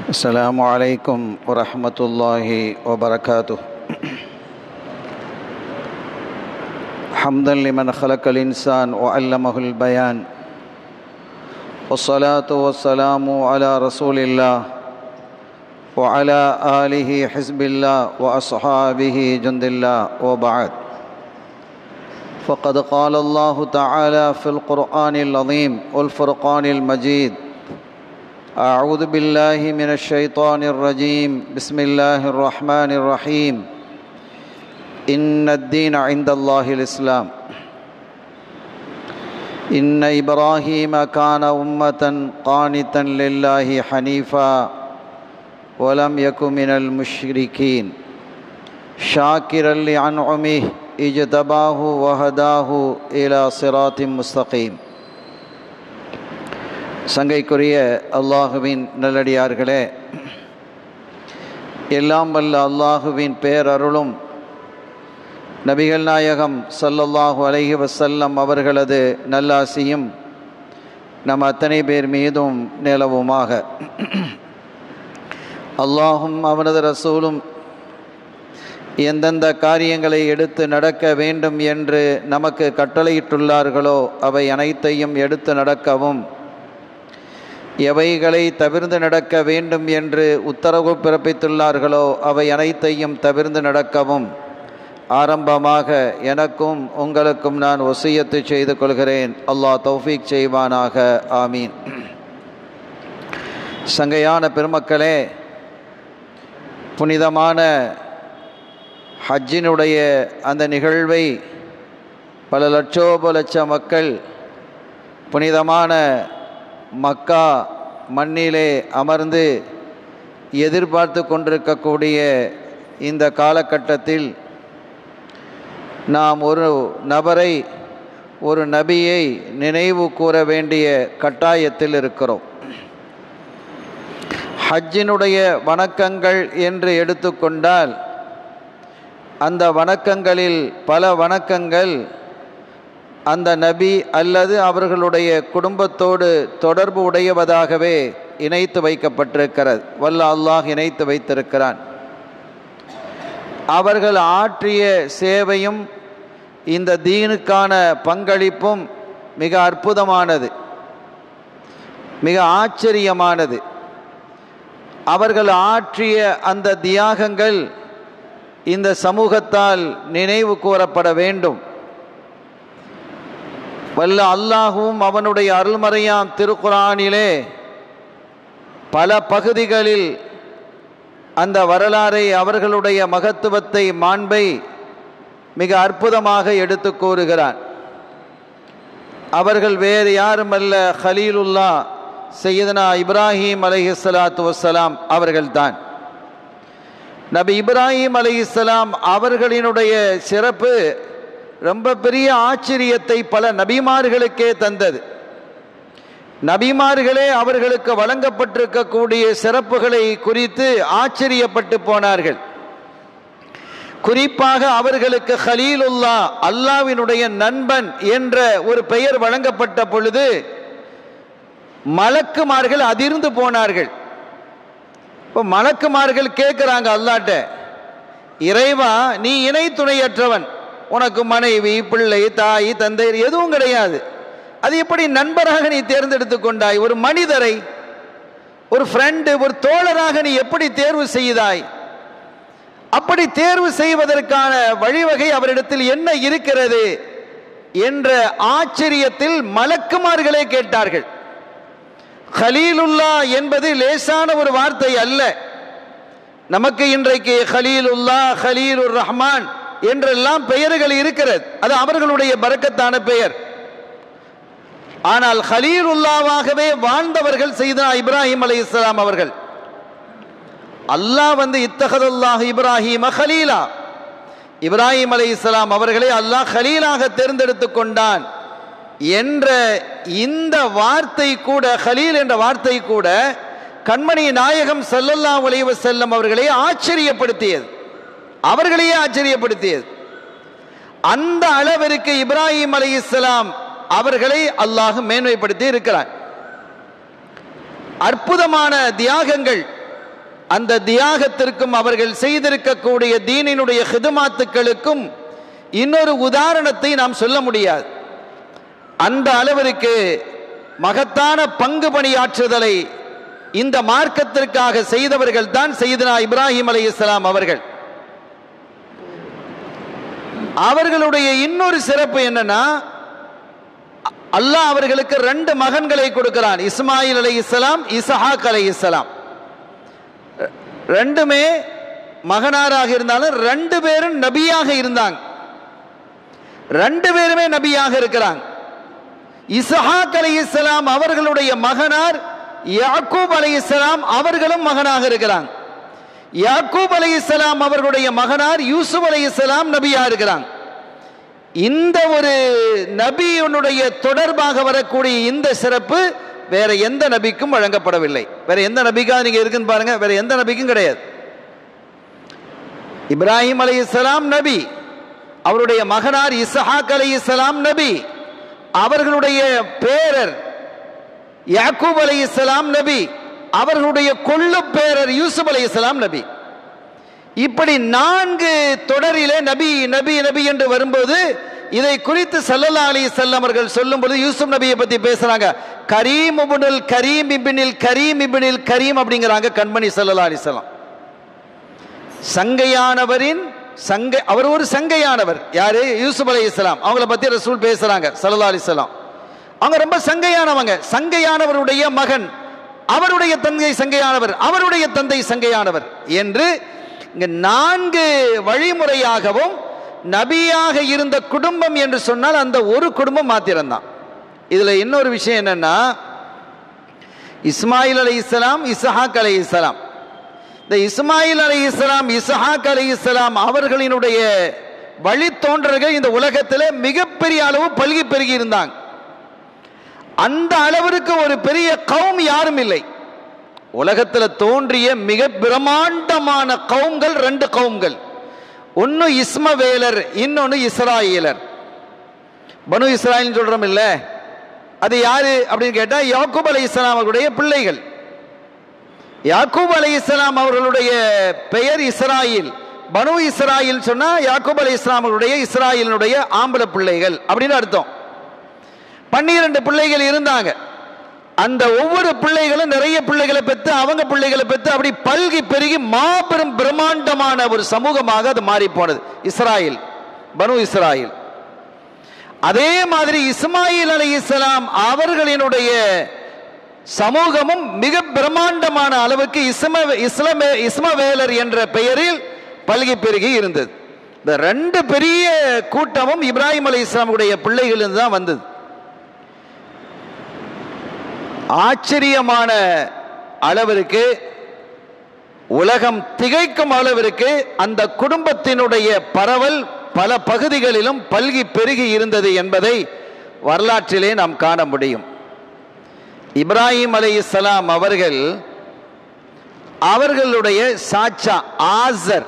السلام عليكم ورحمة الله وبركاته حمدا لمن خلق الإنسان وعلمه البيان والصلاة والسلام على رسول الله وعلى آله حزب الله وأصحابه جند الله وبعد فقد قال الله تعالى في القرآن العظيم والفرقان المجيد أعوذ بالله من الشيطان الرجيم بسم الله الرحمن الرحيم إن الدين عند الله الإسلام إن إبراهيم كان أمة قانتا لله حنيفا ولم يكن من المشركين شاكرا لأنعمه اجتباه وهداه إلى صراط مستقيم சங்கைக்குரிய அல்லாஹுவின் நல்லடியார்களே எல்லாம் வல்ல அல்லாஹுவின் பேரருளும் நபிகள் நாயகம் சல்லல்லாஹு அலைஹி வசல்லம் அவர்களது நல்லாசியும் நம் அத்தனை பேர் மீதும் நிலவுமாக அல்லாஹும் அவனது ரசூலும் எந்தெந்த காரியங்களை எடுத்து நடக்க வேண்டும் என்று நமக்கு கட்டளையிட்டுள்ளார்களோ அவை அனைத்தையும் எடுத்து நடக்கவும் எவைகளை தவிர்ந்து நடக்க வேண்டும் என்று உத்தரவு பிறப்பித்துள்ளார்களோ அவை அனைத்தையும் தவிர்ந்து நடக்கவும் ஆரம்பமாக எனக்கும் உங்களுக்கும் நான் ஒசியத்து செய்து கொள்கிறேன் அல்லாஹ் தௌஃபீக் செய்வானாக ஆமீன் சங்கையான பெருமக்களே புனிதமான ஹஜ்ஜினுடைய அந்த நிகழ்வை பல லட்சோப லட்ச மக்கள் புனிதமான மக்கா மண்ணிலே அமர்ந்து எதிர்பார்த்து கொண்டிருக்கக்கூடிய இந்த காலகட்டத்தில் நாம் ஒரு நபரை ஒரு நபியை நினைவு கூற வேண்டிய கட்டாயத்தில் இருக்கிறோம் ஹஜ்ஜினுடைய வணக்கங்கள் என்று எடுத்துக்கொண்டால் அந்த வணக்கங்களில் பல வணக்கங்கள் அந்த நபி அல்லது அவர்களுடைய குடும்பத்தோடு தொடர்பு உடையவதாகவே இணைத்து வைக்கப்பட்டிருக்கிறது வல்ல அல்லாஹ் இணைத்து வைத்திருக்கிறான் அவர்கள் ஆற்றிய சேவையும் இந்த தீனுக்கான பங்களிப்பும் மிக அற்புதமானது மிக ஆச்சரியமானது அவர்கள் ஆற்றிய அந்த தியாகங்கள் இந்த சமூகத்தால் நினைவு கூறப்பட வேண்டும் வல்ல அல்லாஹும் அவனுடைய அருள்மறையாம் திருக்குறானிலே பல பகுதிகளில் அந்த வரலாறை அவர்களுடைய மகத்துவத்தை மாண்பை மிக அற்புதமாக எடுத்து கூறுகிறான் அவர்கள் வேறு யாருமல்ல ஹலீலுல்லா செய்யதனா இப்ராஹிம் அலைஹிஸ்லாத்து வசலாம் அவர்கள்தான் நபி இப்ராஹிம் அலைஹிஸ்லாம் அவர்களினுடைய சிறப்பு ரொம்ப பெரிய ஆச்சரியத்தை பல நபிமார்களுக்கே தந்தது நபிமார்களே அவர்களுக்கு வழங்கப்பட்டிருக்கக்கூடிய சிறப்புகளை குறித்து ஆச்சரியப்பட்டு போனார்கள் குறிப்பாக அவர்களுக்கு ஹலீலுல்லா அல்லாவினுடைய நண்பன் என்ற ஒரு பெயர் வழங்கப்பட்ட பொழுது மலக்குமார்கள் அதிர்ந்து போனார்கள் இப்போ மலக்குமார்கள் கேட்குறாங்க அல்லாட்ட இறைவா நீ இணை துணையற்றவன் உனக்கு மனைவி பிள்ளை தாய் தந்தை எதுவும் கிடையாது அது எப்படி நண்பராக நீ தேர்ந்தெடுத்து கொண்டாய் ஒரு மனிதரை ஒரு ஃப்ரெண்டு ஒரு தோழராக நீ எப்படி தேர்வு செய்தாய் அப்படி தேர்வு செய்வதற்கான வழிவகை அவரிடத்தில் என்ன இருக்கிறது என்ற ஆச்சரியத்தில் மலக்குமார்களே கேட்டார்கள் ஹலீலுல்லா என்பது லேசான ஒரு வார்த்தை அல்ல நமக்கு இன்றைக்கு ஹலீலுல்லா ஹலீலுர் ரஹ்மான் என்றெல்லாம் பெயர்கள் இருக்கிறது அது அவர்களுடைய பறக்கத்தான பெயர் ஆனால் ஹலீலுல்லாவாகவே வாழ்ந்தவர்கள் செய்தா இப்ராஹிம் அலி இஸ்லாம் அவர்கள் அல்லாஹ் வந்து இத்தகதுல்லாஹ் இப்ராஹிம் ஹலீலா இப்ராஹிம் அலி இஸ்லாம் அவர்களை அல்லாஹ் ஹலீலாக தேர்ந்தெடுத்து கொண்டான் என்ற இந்த வார்த்தை கூட ஹலீல் என்ற வார்த்தை கூட கண்மணி நாயகம் சல்லல்லா உலைவ செல்லம் அவர்களை ஆச்சரியப்படுத்தியது அவர்களையே ஆச்சரியப்படுத்தியது அந்த அளவிற்கு இப்ராஹிம் அலி இஸ்லாம் அவர்களை அல்லாஹ் மேன்மைப்படுத்தி இருக்கிறார் அற்புதமான தியாகங்கள் அந்த தியாகத்திற்கும் அவர்கள் செய்திருக்கக்கூடிய தீனினுடைய ஹிதுமாத்துக்களுக்கும் இன்னொரு உதாரணத்தை நாம் சொல்ல முடியாது அந்த அளவிற்கு மகத்தான பங்கு பணியாற்றுதலை இந்த மார்க்கத்திற்காக செய்தவர்கள் தான் செய்தனா இப்ராஹிம் அலை இஸ்லாம் அவர்கள் அவர்களுடைய இன்னொரு சிறப்பு என்னன்னா அல்லாஹ் அவர்களுக்கு ரெண்டு மகன்களை கொடுக்கிறான் இஸ்மாயில் அலை இஸ்லாம் இசஹாக் அலை இஸ்லாம் ரெண்டுமே மகனாராக இருந்தாலும் ரெண்டு பேரும் நபியாக இருந்தாங்க ரெண்டு பேருமே நபியாக இருக்கிறாங்க இசஹாக் அலை இஸ்லாம் அவர்களுடைய மகனார் யாக்கூப் அலை இஸ்லாம் அவர்களும் மகனாக இருக்கிறாங்க யாக்கூப் அலை இஸ்லாம் அவர்களுடைய மகனார் யூசுப் அலை இஸ்லாம் நபியா இருக்கிறாங்க இந்த ஒரு நபியினுடைய தொடர்பாக வரக்கூடிய இந்த சிறப்பு வேற எந்த நபிக்கும் வழங்கப்படவில்லை வேற எந்த நபிக்காக நீங்க இருக்குன்னு பாருங்க வேற எந்த நபிக்கும் கிடையாது இப்ராஹிம் அலை இஸ்லாம் நபி அவருடைய மகனார் இஸ்ஹாக் அலை இஸ்லாம் நபி அவர்களுடைய பேரர் யாக்கூப் அலை இஸ்லாம் நபி அவர்களுடைய கொள்ளு பேரர் யூசுப் அலை இஸ்லாம் நபி இப்படி நான்கு தொடரிலே நபி நபி நபி என்று வரும்போது இதை குறித்து சல்லல்லா அலி செல்லம் அவர்கள் சொல்லும்போது யூசுப் நபியை பத்தி பேசுறாங்க கரீம் இப்னுல் கரீம் இபினில் கரீம் இபினில் கரீம் அப்படிங்கிறாங்க கண்மணி சல்லல்லா அலி செல்லம் சங்கையானவரின் சங்கை அவர் ஒரு சங்கையானவர் யாரு யூசுப் அலி இஸ்லாம் அவங்கள பத்தி ரசூல் பேசுறாங்க சல்லல்லா அலி செல்லம் அவங்க ரொம்ப சங்கையானவங்க சங்கையானவருடைய மகன் அவருடைய தந்தை சங்கையானவர் அவருடைய தந்தை சங்கையானவர் என்று இங்க நான்கு வழிமுறையாகவும் நபியாக இருந்த குடும்பம் என்று சொன்னால் அந்த ஒரு குடும்பம் மாத்திரம்தான் இதுல இன்னொரு விஷயம் என்னன்னா இஸ்மாயில் அலை இஸ்லாம் இசஹாக் அலை இஸ்லாம் இந்த இஸ்மாயில் அலை இஸ்லாம் இசஹாக் அலை இஸ்லாம் அவர்களினுடைய வழித்தோன்றர்கள் இந்த உலகத்தில் மிகப்பெரிய அளவு பல்கி பெருகி இருந்தாங்க அந்த அளவிற்கு ஒரு பெரிய கவும் யாரும் இல்லை உலகத்தில் தோன்றிய மிக பிரம்மாண்டமான கவும்கள் ரெண்டு கவும்கள் ஒன்று இஸ்மவேலர் இன்னொன்று இஸ்ராயலர் பனு இஸ்ராயல் சொல்றோம் இல்ல அது யாரு அப்படின்னு கேட்டா யாக்கூப் அலை இஸ்லாம் அவர்களுடைய பிள்ளைகள் யாக்கூப் அலை இஸ்லாம் அவர்களுடைய பெயர் இஸ்ராயில் பனு இஸ்ராயில் சொன்னா யாக்கூப் அலை இஸ்லாம் அவர்களுடைய இஸ்ராயலினுடைய ஆம்பளை பிள்ளைகள் அப்படின்னு அர்த்தம் பன்னிரண்டு பிள்ளைகள் இருந்தாங்க அந்த ஒவ்வொரு பிள்ளைகளும் நிறைய பிள்ளைகளை பெற்று அவங்க பிள்ளைகளை பெற்று அப்படி பல்கி பெருகி மாபெரும் பிரம்மாண்டமான ஒரு சமூகமாக அது மாறி போனது இஸ்ராயில் பனு இஸ்ராயில் அதே மாதிரி இஸ்மாயில் அலி இஸ்லாம் அவர்களினுடைய சமூகமும் மிக பிரம்மாண்டமான அளவுக்கு இஸ்ம இஸ்லமே இஸ்மவேலர் என்ற பெயரில் பல்கி பெருகி இருந்தது இந்த ரெண்டு பெரிய கூட்டமும் இப்ராஹிம் அலி இஸ்லாமுடைய பிள்ளைகளிலிருந்து தான் வந்தது ஆச்சரியமான அளவிற்கு உலகம் திகைக்கும் அளவிற்கு அந்த குடும்பத்தினுடைய பரவல் பல பகுதிகளிலும் பல்கி பெருகி இருந்தது என்பதை வரலாற்றிலே நாம் காண முடியும் இப்ராஹிம் அலை இஸ்லாம் அவர்கள் அவர்களுடைய சாச்சா ஆசர்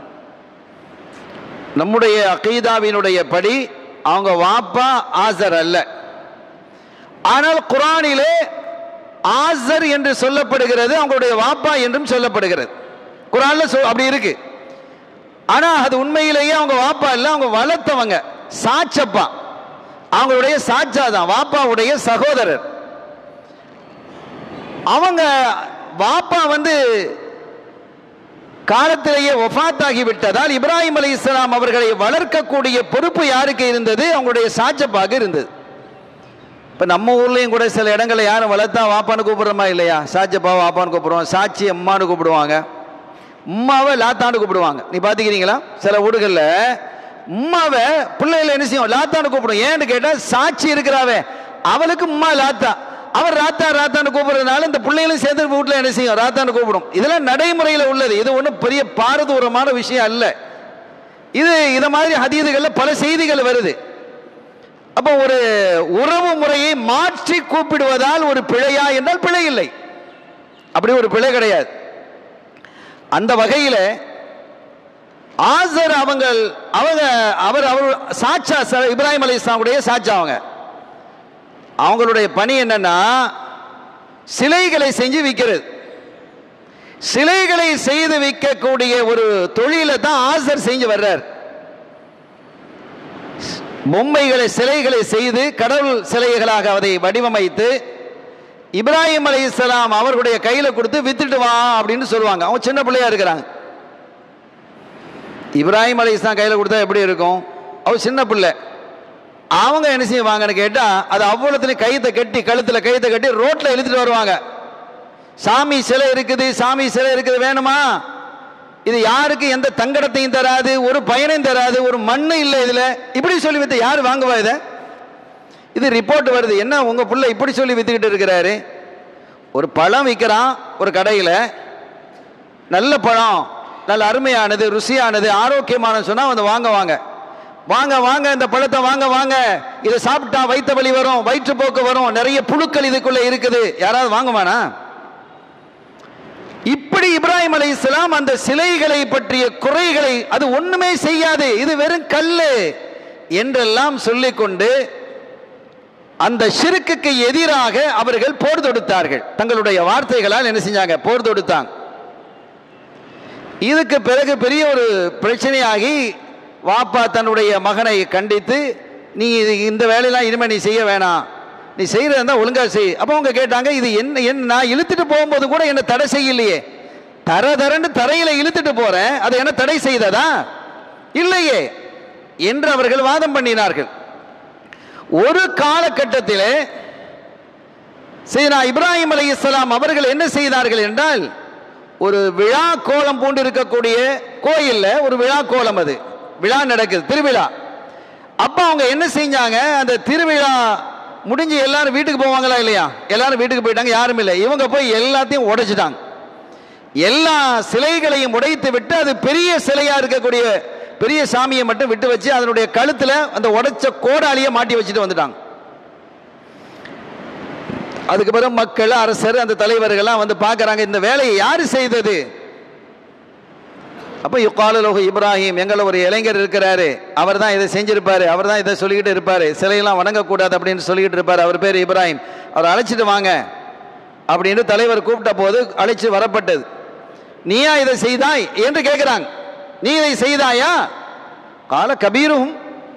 நம்முடைய அகீதாவினுடைய படி அவங்க வாப்பா ஆசர் அல்ல ஆனால் குரானிலே ஆசர் என்று சொல்லப்படுகிறது அவங்களுடைய வாப்பா என்றும் சொல்லப்படுகிறது குரான்ல சொல் அப்படி இருக்கு ஆனா அது உண்மையிலேயே அவங்க வாப்பா இல்ல அவங்க வளர்த்தவங்க சாச்சப்பா அவங்களுடைய சாச்சா தான் வாப்பாவுடைய சகோதரர் அவங்க வாப்பா வந்து காலத்திலேயே ஒஃபாத்தாகி விட்டதால் இப்ராஹிம் அலி இஸ்லாம் அவர்களை வளர்க்கக்கூடிய பொறுப்பு யாருக்கு இருந்தது அவங்களுடைய சாச்சப்பாக இருந்தது இப்போ நம்ம ஊர்லேயும் கூட சில இடங்களில் யாரும் வளர்த்தா வாப்பான்னு கூப்பிடுறோமா இல்லையா சாச்சப்பா வாப்பான்னு கூப்பிடுவோம் சாட்சி அம்மான்னு கூப்பிடுவாங்க உம்மாவை லாத்தான்னு கூப்பிடுவாங்க நீ பார்த்துக்கிறீங்களா சில வீடுகளில் உம்மாவை பிள்ளைகளை என்ன செய்யும் லாத்தான்னு கூப்பிடும் ஏன்னு கேட்டால் சாட்சி இருக்கிறாவே அவளுக்கு உம்மா லாத்தா அவர் ராத்தா ராத்தான்னு கூப்பிடுறதுனால இந்த பிள்ளைகளும் சேர்ந்து வீட்டில் என்ன செய்யும் ராத்தான்னு கூப்பிடும் இதெல்லாம் நடைமுறையில் உள்ளது இது ஒன்றும் பெரிய பாரதூரமான விஷயம் அல்ல இது இத மாதிரி ஹதீதுகளில் பல செய்திகள் வருது அப்போ ஒரு உறவு முறையை மாற்றி கூப்பிடுவதால் ஒரு பிழையா என்றால் பிழை இல்லை அப்படி ஒரு பிழை கிடையாது அந்த வகையில் ஆசர் அவங்கள் அவங்க அவர் அவர் சாட்சா ச- இப்ராஹிம் அலி இஸ்லாமுடைய சாட்சா அவங்க அவங்களுடைய பணி என்னன்னா சிலைகளை செஞ்சு விற்கிறது சிலைகளை செய்து விற்கக்கூடிய ஒரு தொழிலை தான் ஆசர் செஞ்சு வர்றார் பொம்மைகளை சிலைகளை செய்து கடவுள் சிலைகளாக அதை வடிவமைத்து இப்ராஹிம் அலை இஸ்லாம் அவர்களுடைய கையில கொடுத்து வித்துட்டு வா அப்படின்னு சொல்லுவாங்க அவங்க சின்ன பிள்ளையா இருக்கிறாங்க இப்ராஹிம் அலை இஸ்லாம் கையில கொடுத்தா எப்படி இருக்கும் அவர் சின்ன பிள்ளை அவங்க என்ன செய்வாங்கன்னு கேட்டா அது அவ்வளோத்துலையும் கைத்தை கட்டி கழுத்துல கைத்தை கட்டி ரோட்ல இழுத்துட்டு வருவாங்க சாமி சிலை இருக்குது சாமி சிலை இருக்குது வேணுமா இது யாருக்கு எந்த தங்கடத்தையும் தராது ஒரு பயனையும் தராது ஒரு மண்ணு இல்லை இதுல இப்படி சொல்லி வித்து யார் வாங்குவா இதை இது ரிப்போர்ட் வருது என்ன உங்க புள்ள இப்படி சொல்லி வித்துக்கிட்டு இருக்கிறாரு ஒரு பழம் விற்கிறான் ஒரு கடையில் நல்ல பழம் நல்ல அருமையானது ருசியானது ஆரோக்கியமானது சொன்னா வந்து வாங்க வாங்க வாங்க வாங்க இந்த பழத்தை வாங்க வாங்க இதை சாப்பிட்டா வயிற்று வலி வரும் வயிற்றுப்போக்கு வரும் நிறைய புழுக்கள் இதுக்குள்ள இருக்குது யாராவது வாங்குவானா இப்படி இப்ராஹிம் அலை இஸ்லாம் அந்த சிலைகளை பற்றிய குறைகளை அது ஒண்ணுமே செய்யாது இது வெறும் கல்லு என்றெல்லாம் சொல்லிக்கொண்டு அந்த ஷிருக்குக்கு எதிராக அவர்கள் போர் தொடுத்தார்கள் தங்களுடைய வார்த்தைகளால் என்ன செஞ்சாங்க போர் தொடுத்தாங்க இதுக்கு பிறகு பெரிய ஒரு பிரச்சனையாகி வாப்பா தன்னுடைய மகனை கண்டித்து நீ இது இந்த வேலையெல்லாம் இனிமே நீ செய்ய வேணாம் நீ செய்யறதா இருந்தா ஒழுங்கா செய் அப்போ அவங்க கேட்டாங்க இது என்ன என்ன நான் இழுத்துட்டு போகும்போது கூட என்ன தடை செய்யலையே தர தரன்னு தரையில இழுத்துட்டு போறேன் அதை என்ன தடை செய்ததா இல்லையே என்று அவர்கள் வாதம் பண்ணினார்கள் ஒரு காலகட்டத்திலே சீனா இப்ராஹிம் அலை இஸ்லாம் அவர்கள் என்ன செய்தார்கள் என்றால் ஒரு விழா கோலம் பூண்டு இருக்கக்கூடிய கோயில்ல ஒரு விழா கோலம் அது விழா நடக்குது திருவிழா அப்ப அவங்க என்ன செஞ்சாங்க அந்த திருவிழா முடிஞ்சு எல்லாரும் வீட்டுக்கு போவாங்களா இல்லையா எல்லாரும் வீட்டுக்கு போயிட்டாங்க யாரும் இல்லை இவங்க போய் எல்லாத்தையும் உடைச்சிட்டாங்க எல்லா சிலைகளையும் உடைத்து விட்டு அது பெரிய சிலையா இருக்கக்கூடிய பெரிய சாமியை மட்டும் விட்டு வச்சு அதனுடைய கழுத்துல அந்த உடைச்ச கோடாலியை மாட்டி வச்சுட்டு வந்துட்டாங்க அதுக்கு பிறகு மக்கள் அரசர் அந்த தலைவர்கள்லாம் வந்து பார்க்கறாங்க இந்த வேலையை யாரு செய்தது அப்ப யுக்காலலோக இப்ராஹிம் எங்களை ஒரு இளைஞர் இருக்கிறாரு அவர் தான் இதை செஞ்சிருப்பாரு அவர் தான் இதை சொல்லிக்கிட்டு இருப்பாரு சிலையெல்லாம் வணங்கக்கூடாது அப்படின்னு சொல்லிக்கிட்டு இருப்பாரு அவர் பேர் இப்ராஹிம் அவர் அழைச்சிட்டு வாங்க அப்படின்னு தலைவர் கூப்பிட்ட போது அழைச்சு வரப்பட்டது நீயா இதை செய்தாய் என்று கேட்கிறாங்க நீ இதை செய்தாயா கால கபீரும்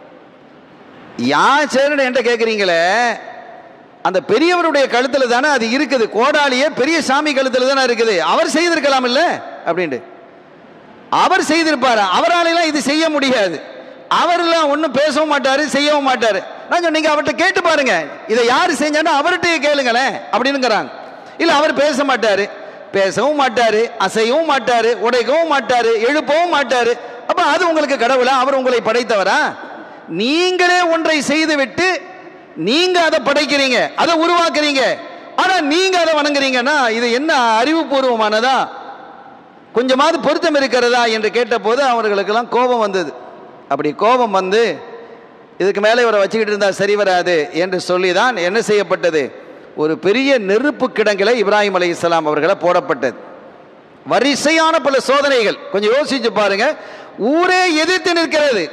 யா சேரன் என்று கேட்குறீங்களே அந்த பெரியவருடைய கழுத்துல தானே அது இருக்குது கோடாலியே பெரிய சாமி கழுத்துல தானே இருக்குது அவர் செய்திருக்கலாம் இல்ல அப்படின்ட்டு அவர் செய்திருப்பாரு அவராலெல்லாம் இது செய்ய முடியாது அவரெல்லாம் ஒன்றும் பேசவும் மாட்டாரு செய்யவும் மாட்டாரு நான் சொன்னீங்க அவர்கிட்ட கேட்டு பாருங்க இதை யார் செஞ்சாலும் அவர்கிட்டயே கேளுங்களேன் அப்படின்னுங்கிறாங்க இல்லை அவர் பேச மாட்டாரு பேசவும் மாட்டாரு அசையவும் மாட்டாரு உடைக்கவும் மாட்டாரு எழுப்பவும் மாட்டாரு அப்ப அது உங்களுக்கு கடவுளா அவர் உங்களை படைத்தவரா நீங்களே ஒன்றை செய்துவிட்டு நீங்க அதை படைக்கிறீங்க அதை உருவாக்குறீங்க ஆனா நீங்க அதை வணங்குறீங்கன்னா இது என்ன அறிவுபூர்வமானதா கொஞ்சமாவது பொருத்தம் இருக்கிறதா என்று கேட்டபோது அவர்களுக்கெல்லாம் கோபம் வந்தது அப்படி கோபம் வந்து இதுக்கு மேலே இவரை வச்சுக்கிட்டு இருந்தா சரி வராது என்று சொல்லி தான் என்ன செய்யப்பட்டது ஒரு பெரிய நெருப்பு கிடங்கில இப்ராஹிம் அலை இஸ்லாம் அவர்களை போடப்பட்டது வரிசையான பல சோதனைகள் கொஞ்சம் யோசிச்சு பாருங்க ஊரே எதிர்த்து நிற்கிறது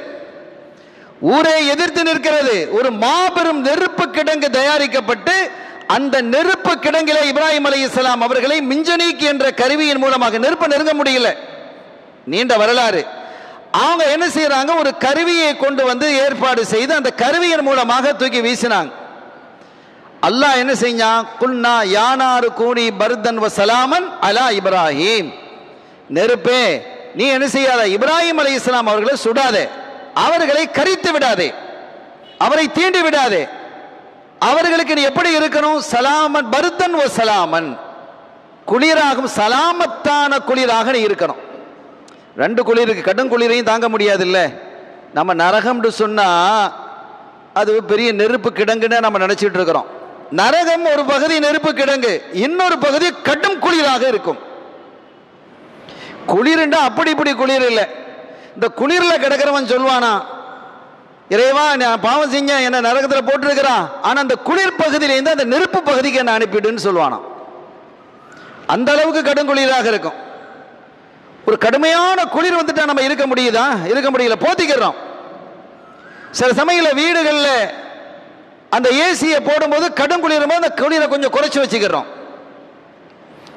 ஊரே எதிர்த்து நிற்கிறது ஒரு மாபெரும் நெருப்பு கிடங்கு தயாரிக்கப்பட்டு அந்த நெருப்பு கிடங்கில இப்ராஹிம் அலை இஸ்லாம் அவர்களை மிஞ்சனீக் என்ற கருவியின் மூலமாக நெருப்பை நெருங்க முடியல நீண்ட வரலாறு அவங்க என்ன செய்யறாங்க ஒரு கருவியை கொண்டு வந்து ஏற்பாடு செய்து அந்த கருவியின் மூலமாக தூக்கி வீசினாங்க அல்லாஹ் என்ன செஞ்சான் குல்னா யானாரு கூனி பர்தன் வ சலாமன் அலா இப்ராஹிம் நெருப்பே நீ என்ன செய்யாத இப்ராஹிம் அலை இஸ்லாம் அவர்களை சுடாதே அவர்களை கரித்து விடாதே அவரை தீண்டி விடாதே அவர்களுக்கு நீ எப்படி இருக்கணும் சலாமன் பருத்தன் ஓ சலாமன் குளிராகும் சலாமத்தான குளிராக நீ இருக்கணும் ரெண்டு குளிருக்கு கடும் குளிரையும் தாங்க முடியாது இல்ல நம்ம நரகம்னு சொன்னா அது பெரிய நெருப்பு கிடங்குன்னு நம்ம நினைச்சிட்டு இருக்கிறோம் நரகம் ஒரு பகுதி நெருப்பு கிடங்கு இன்னொரு பகுதி கடும் குளிராக இருக்கும் குளிர்ண்டா அப்படி இப்படி குளிர் இல்லை இந்த குளிர்ல கிடக்கிறவன் சொல்வானா இறைவா நான் பாவம் செஞ்சேன் என்ன நரகத்தில் போட்டிருக்கிறான் ஆனா அந்த குளிர் பகுதியிலேருந்து அந்த நெருப்பு பகுதிக்கு என்ன அனுப்பிடுன்னு சொல்லுவானாம் அந்த அளவுக்கு கடும் குளிராக இருக்கும் ஒரு கடுமையான குளிர் வந்துட்டா நம்ம இருக்க முடியுதா இருக்க முடியல போத்திக்கிறோம் சில சமயங்கள வீடுகளில் அந்த ஏசியை போடும்போது கடும் குளிரும் போது அந்த குளிரை கொஞ்சம் குறைச்சி வச்சுக்கிறோம்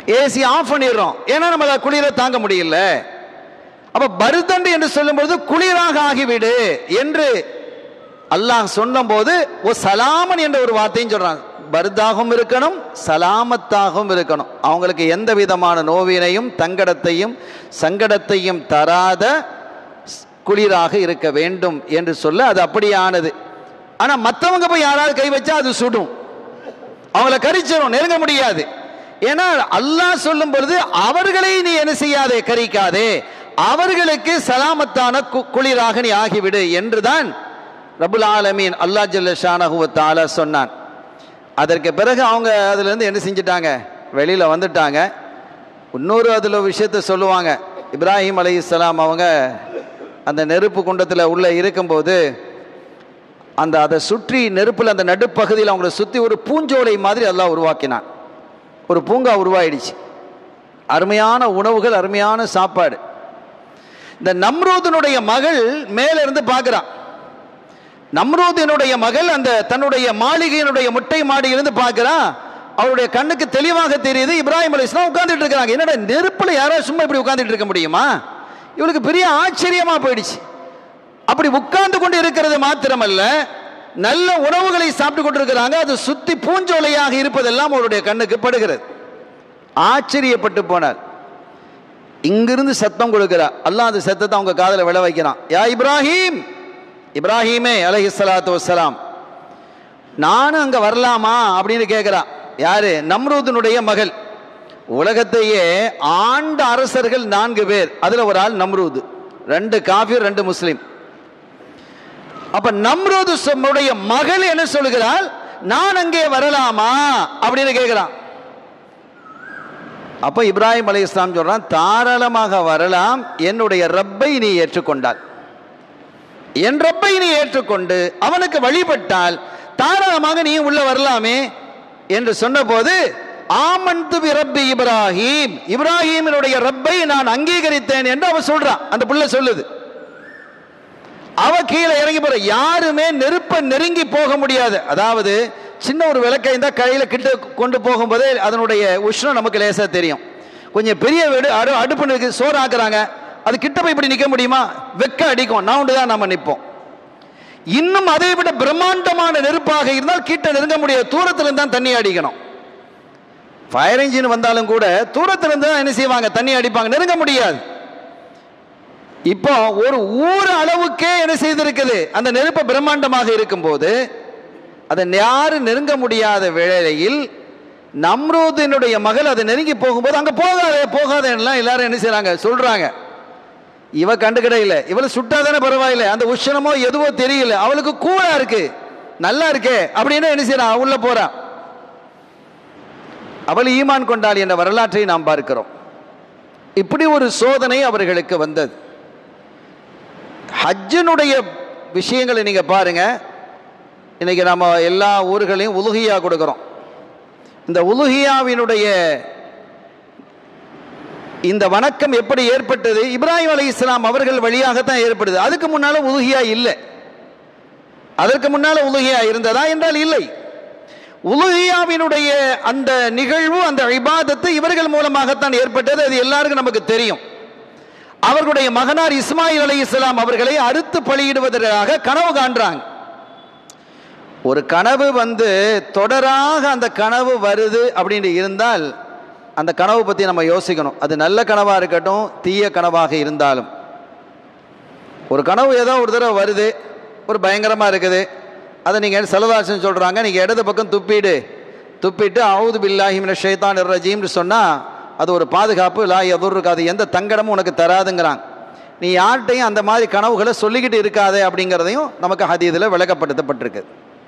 ஏசி ஆஃப் பண்ணிடுறோம் ஏன்னா நம்ம அதை குளிர தாங்க முடியல அப்ப பருதண்டு என்று சொல்லும்போது குளிராக ஆகிவிடு என்று அல்லாஹ் சொன்னபோது ஓ சலாமன் என்ற ஒரு வார்த்தையும் சொல்றாங்க பருதாகவும் இருக்கணும் சலாமத்தாகவும் இருக்கணும் அவங்களுக்கு எந்த விதமான நோவினையும் தங்கடத்தையும் சங்கடத்தையும் தராத ஸ்- குளிராக இருக்க வேண்டும் என்று சொல்ல அது அப்படியானது ஆனா மற்றவங்க போய் யாராவது கை வச்சா அது சுடும் அவங்கள கரிச்சிடும் நெருங்க முடியாது ஏன்னா அல்லாஹ் சொல்லும் பொழுது அவர்களை நீ என்ன செய்யாதே கரிக்காதே அவர்களுக்கு சலாமத்தான கு- குளிராக நீ ஆகிவிடு என்றுதான் ரபுல் ஆலமீன் அல்லாஹ் ஜல்ல ஷானஹுவ தஆலா சொன்னான் அதற்கு பிறகு அவங்க அதுல இருந்து என்ன செஞ்சிட்டாங்க வெளியில வந்துட்டாங்க இன்னொரு அதில் விஷயத்த சொல்லுவாங்க இப்ராஹிம் அலைஹிஸ்ஸலாம் அவங்க அந்த நெருப்பு குண்டத்தில் உள்ள இருக்கும்போது அந்த அதை சுற்றி நெருப்பில் அந்த நடுப்பகுதியில் அவங்கள சுற்றி ஒரு பூஞ்சோலை மாதிரி அல்லாஹ் உருவாக்கினான் ஒரு பூங்கா உருவாயிடுச்சு அருமையான உணவுகள் அருமையான சாப்பாடு இந்த நம்ரூதனுடைய மகள் மேல இருந்து பார்க்குறான் நம்ரூதினுடைய மகள் அந்த தன்னுடைய மாளிகையினுடைய முட்டை மாடியிலிருந்து பார்க்குறான் அவருடைய கண்ணுக்கு தெளிவாக தெரியுது இப்ராஹிம் அலி இஸ்லாம் உட்கார்ந்துட்டு இருக்கிறாங்க என்னடா நெருப்புல யாராவது சும்மா இப்படி உட்கார்ந்துட்டு இருக்க முடியுமா இவளுக்கு பெரிய ஆச்சரியமா போயிடுச்சு அப்படி உட்கார்ந்து கொண்டு இருக்கிறது மாத்திரமல்ல நல்ல உணவுகளை சாப்பிட்டு கொண்டிருக்கிறாங்க அது சுத்தி பூஞ்சோலையாக இருப்பதெல்லாம் அவருடைய கண்ணுக்கு படுகிறது ஆச்சரியப்பட்டு போனார் இங்கிருந்து சத்தம் கொடுக்கிறா அல்லாஹ் அந்த சத்தத்தை அவங்க காதுல விழ வைக்கிறான் யா இப்ராஹிம் இப்ராஹிமே அலைஹிஸ்ஸலாத்து வஸ்ஸலாம் நானும் அங்க வரலாமா அப்படின்னு கேட்கிறா யாரு நம்ரூதனுடைய மகள் உலகத்தையே ஆண்ட அரசர்கள் நான்கு பேர் அதுல ஒரு ஆள் நம்ரூது ரெண்டு காஃபிர் ரெண்டு முஸ்லிம் அப்ப நம்ரூது உடைய மகள் என்ன சொல்லுகிறாள் நான் அங்கே வரலாமா அப்படின்னு கேட்கிறான் அப்ப இப்ராஹிம் அலை இஸ்லாம் சொல்றான் தாராளமாக வரலாம் என்னுடைய ரப்பை நீ ஏற்றுக்கொண்டால் என் ரப்பை நீ ஏற்றுக்கொண்டு அவனுக்கு வழிபட்டால் தாராளமாக நீ உள்ள வரலாமே என்று சொன்னபோது ஆமன்து பி ரப்பி இப்ராஹிம் இப்ராஹிமினுடைய ரப்பை நான் அங்கீகரித்தேன் என்று அவ சொல்றான் அந்த புள்ள சொல்லுது அவ கீழே இறங்கி போற யாருமே நெருப்ப நெருங்கி போக முடியாது அதாவது சின்ன ஒரு விளக்கை இருந்தால் கையில் கிட்ட கொண்டு போகும்போதே அதனுடைய உஷ்ணம் நமக்கு லேசாக தெரியும் கொஞ்சம் பெரிய வீடு அடு அடுப்பு இருக்கு சோறு ஆக்குறாங்க அது கிட்ட போய் இப்படி நிற்க முடியுமா வெக்க அடிக்கும் நவுண்டு தான் நம்ம நிற்போம் இன்னும் அதை விட பிரம்மாண்டமான நெருப்பாக இருந்தால் கிட்ட நெருங்க முடியாது தூரத்துல இருந்து தான் தண்ணி அடிக்கணும் ஃபயர் இன்ஜின் வந்தாலும் கூட தூரத்துல இருந்து தான் என்ன செய்வாங்க தண்ணி அடிப்பாங்க நெருங்க முடியாது இப்போ ஒரு ஊர் அளவுக்கே என்ன செய்திருக்குது அந்த நெருப்பு பிரம்மாண்டமாக இருக்கும்போது அதை யாரும் நெருங்க முடியாத வேளையில் நம்ரூதினுடைய மகள் அதை நெருங்கி போகும்போது அங்க போகாதே போகாதேன்னுலாம் எல்லாரும் என்ன செய்றாங்க சொல்றாங்க இவ கண்டுக்கிட இல்லை இவளை சுட்டாதானே பரவாயில்லை அந்த உஷ்ணமோ எதுவோ தெரியல அவளுக்கு கூலா இருக்கு நல்லா இருக்கே அப்படின்னு என்ன செய்யறான் உள்ள போறான் அவள் ஈமான் கொண்டாள் என்ற வரலாற்றை நாம் பார்க்கிறோம் இப்படி ஒரு சோதனை அவர்களுக்கு வந்தது ஹஜ்ஜினுடைய விஷயங்களை நீங்க பாருங்க இன்னைக்கு நம்ம எல்லா ஊர்களையும் உலுகியா கொடுக்குறோம் இந்த உலுகியாவினுடைய இந்த வணக்கம் எப்படி ஏற்பட்டது இப்ராஹிம் அலை இஸ்லாம் அவர்கள் வழியாகத்தான் ஏற்படுது அதுக்கு முன்னால உலுகியா இல்லை அதற்கு முன்னால உலுகியா இருந்ததா என்றால் இல்லை உலுகியாவினுடைய அந்த நிகழ்வு அந்த இபாதத்து இவர்கள் மூலமாகத்தான் ஏற்பட்டது அது எல்லாருக்கும் நமக்கு தெரியும் அவர்களுடைய மகனார் இஸ்மாயில் அலை இஸ்லாம் அவர்களை அறுத்து பலியிடுவதற்காக கனவு காண்றாங்க ஒரு கனவு வந்து தொடராக அந்த கனவு வருது அப்படின்னு இருந்தால் அந்த கனவு பற்றி நம்ம யோசிக்கணும் அது நல்ல கனவாக இருக்கட்டும் தீய கனவாக இருந்தாலும் ஒரு கனவு ஏதோ ஒரு தடவை வருது ஒரு பயங்கரமாக இருக்குது அதை நீங்கள் செலவாசன் சொல்கிறாங்க நீங்கள் இடது பக்கம் துப்பிடு துப்பிட்டு அவுது பில்லாஹிமின ஷைத்தான் ரஜீம்னு சொன்னால் அது ஒரு பாதுகாப்பு லா எதுருக்கு அது எந்த தங்கடமும் உனக்கு தராதுங்கிறாங்க நீ யார்கிட்டையும் அந்த மாதிரி கனவுகளை சொல்லிக்கிட்டு இருக்காதே அப்படிங்கிறதையும் நமக்கு ஹதீதில் விளக்கப்படுத்தப்பட்டிருக்கு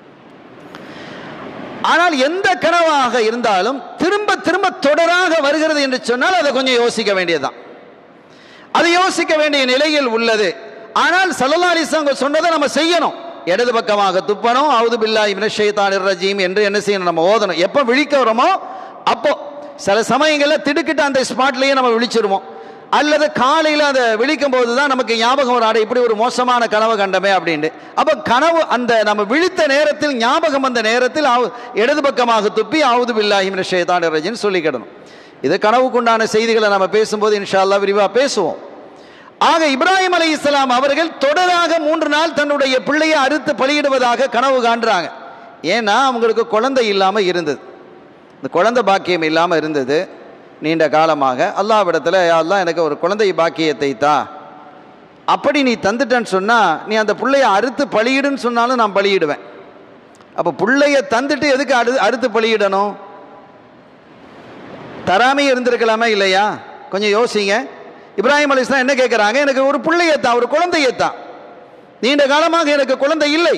ஆனால் எந்த கனவாக இருந்தாலும் திரும்ப திரும்ப தொடராக வருகிறது என்று சொன்னால் அதை கொஞ்சம் யோசிக்க வேண்டியதுதான் அது யோசிக்க வேண்டிய நிலையில் உள்ளது ஆனால் சல்லல்லா அலிஸ்லாங்க சொன்னதை நம்ம செய்யணும் இடது பக்கமாக துப்பணும் அவுது பில்லா இப்ன ஷைத்தானிர் ரஜீம் என்று என்ன செய்யணும் நம்ம ஓதணும் எப்போ விழிக்க வரோமோ அப்போ சில சமயங்களில் திடுக்கிட்டு அந்த ஸ்பாட்லேயே நம்ம விழிச்சிருவோம் அல்லது காலையில் அதை விழிக்கும் போது தான் நமக்கு ஞாபகம் வரும் அட இப்படி ஒரு மோசமான கனவு கண்டமே அப்படின்ட்டு அப்போ கனவு அந்த நம்ம விழித்த நேரத்தில் ஞாபகம் வந்த நேரத்தில் ஆவு- இடது பக்கமாக துப்பி ஆவுது பில்லாஹிமின் ஷேதான் ரஜின்னு சொல்லிக்கிடணும் இது கனவுக்குண்டான செய்திகளை நம்ம பேசும்போது இன்ஷா அல்லாஹ் விரிவாக பேசுவோம் ஆக இப்ராஹிம் அலை இஸ்லாம் அவர்கள் தொடராக மூன்று நாள் தன்னுடைய பிள்ளையை அறுத்து பலியிடுவதாக கனவு காண்றாங்க ஏன்னா அவங்களுக்கு குழந்தை இல்லாமல் இருந்தது இந்த குழந்தை பாக்கியம் இல்லாமல் இருந்தது நீண்ட காலமாக அல்லாவிடத்தில் அல்லாஹ் எனக்கு ஒரு குழந்தை பாக்கியத்தை தா அப்படி நீ தந்துட்டேன்னு சொன்னால் நீ அந்த பிள்ளைய அறுத்து பலியிடுன்னு சொன்னாலும் நான் பலியிடுவேன் அப்போ பிள்ளைய தந்துட்டு எதுக்கு அறு அறுத்து பலியிடணும் தராமே இருந்திருக்கலாமா இல்லையா கொஞ்சம் யோசிங்க இப்ராஹிம் அலிஸ்லாம் என்ன கேட்குறாங்க எனக்கு ஒரு பிள்ளையத்தான் ஒரு குழந்தையத்தான் நீண்ட காலமாக எனக்கு குழந்தை இல்லை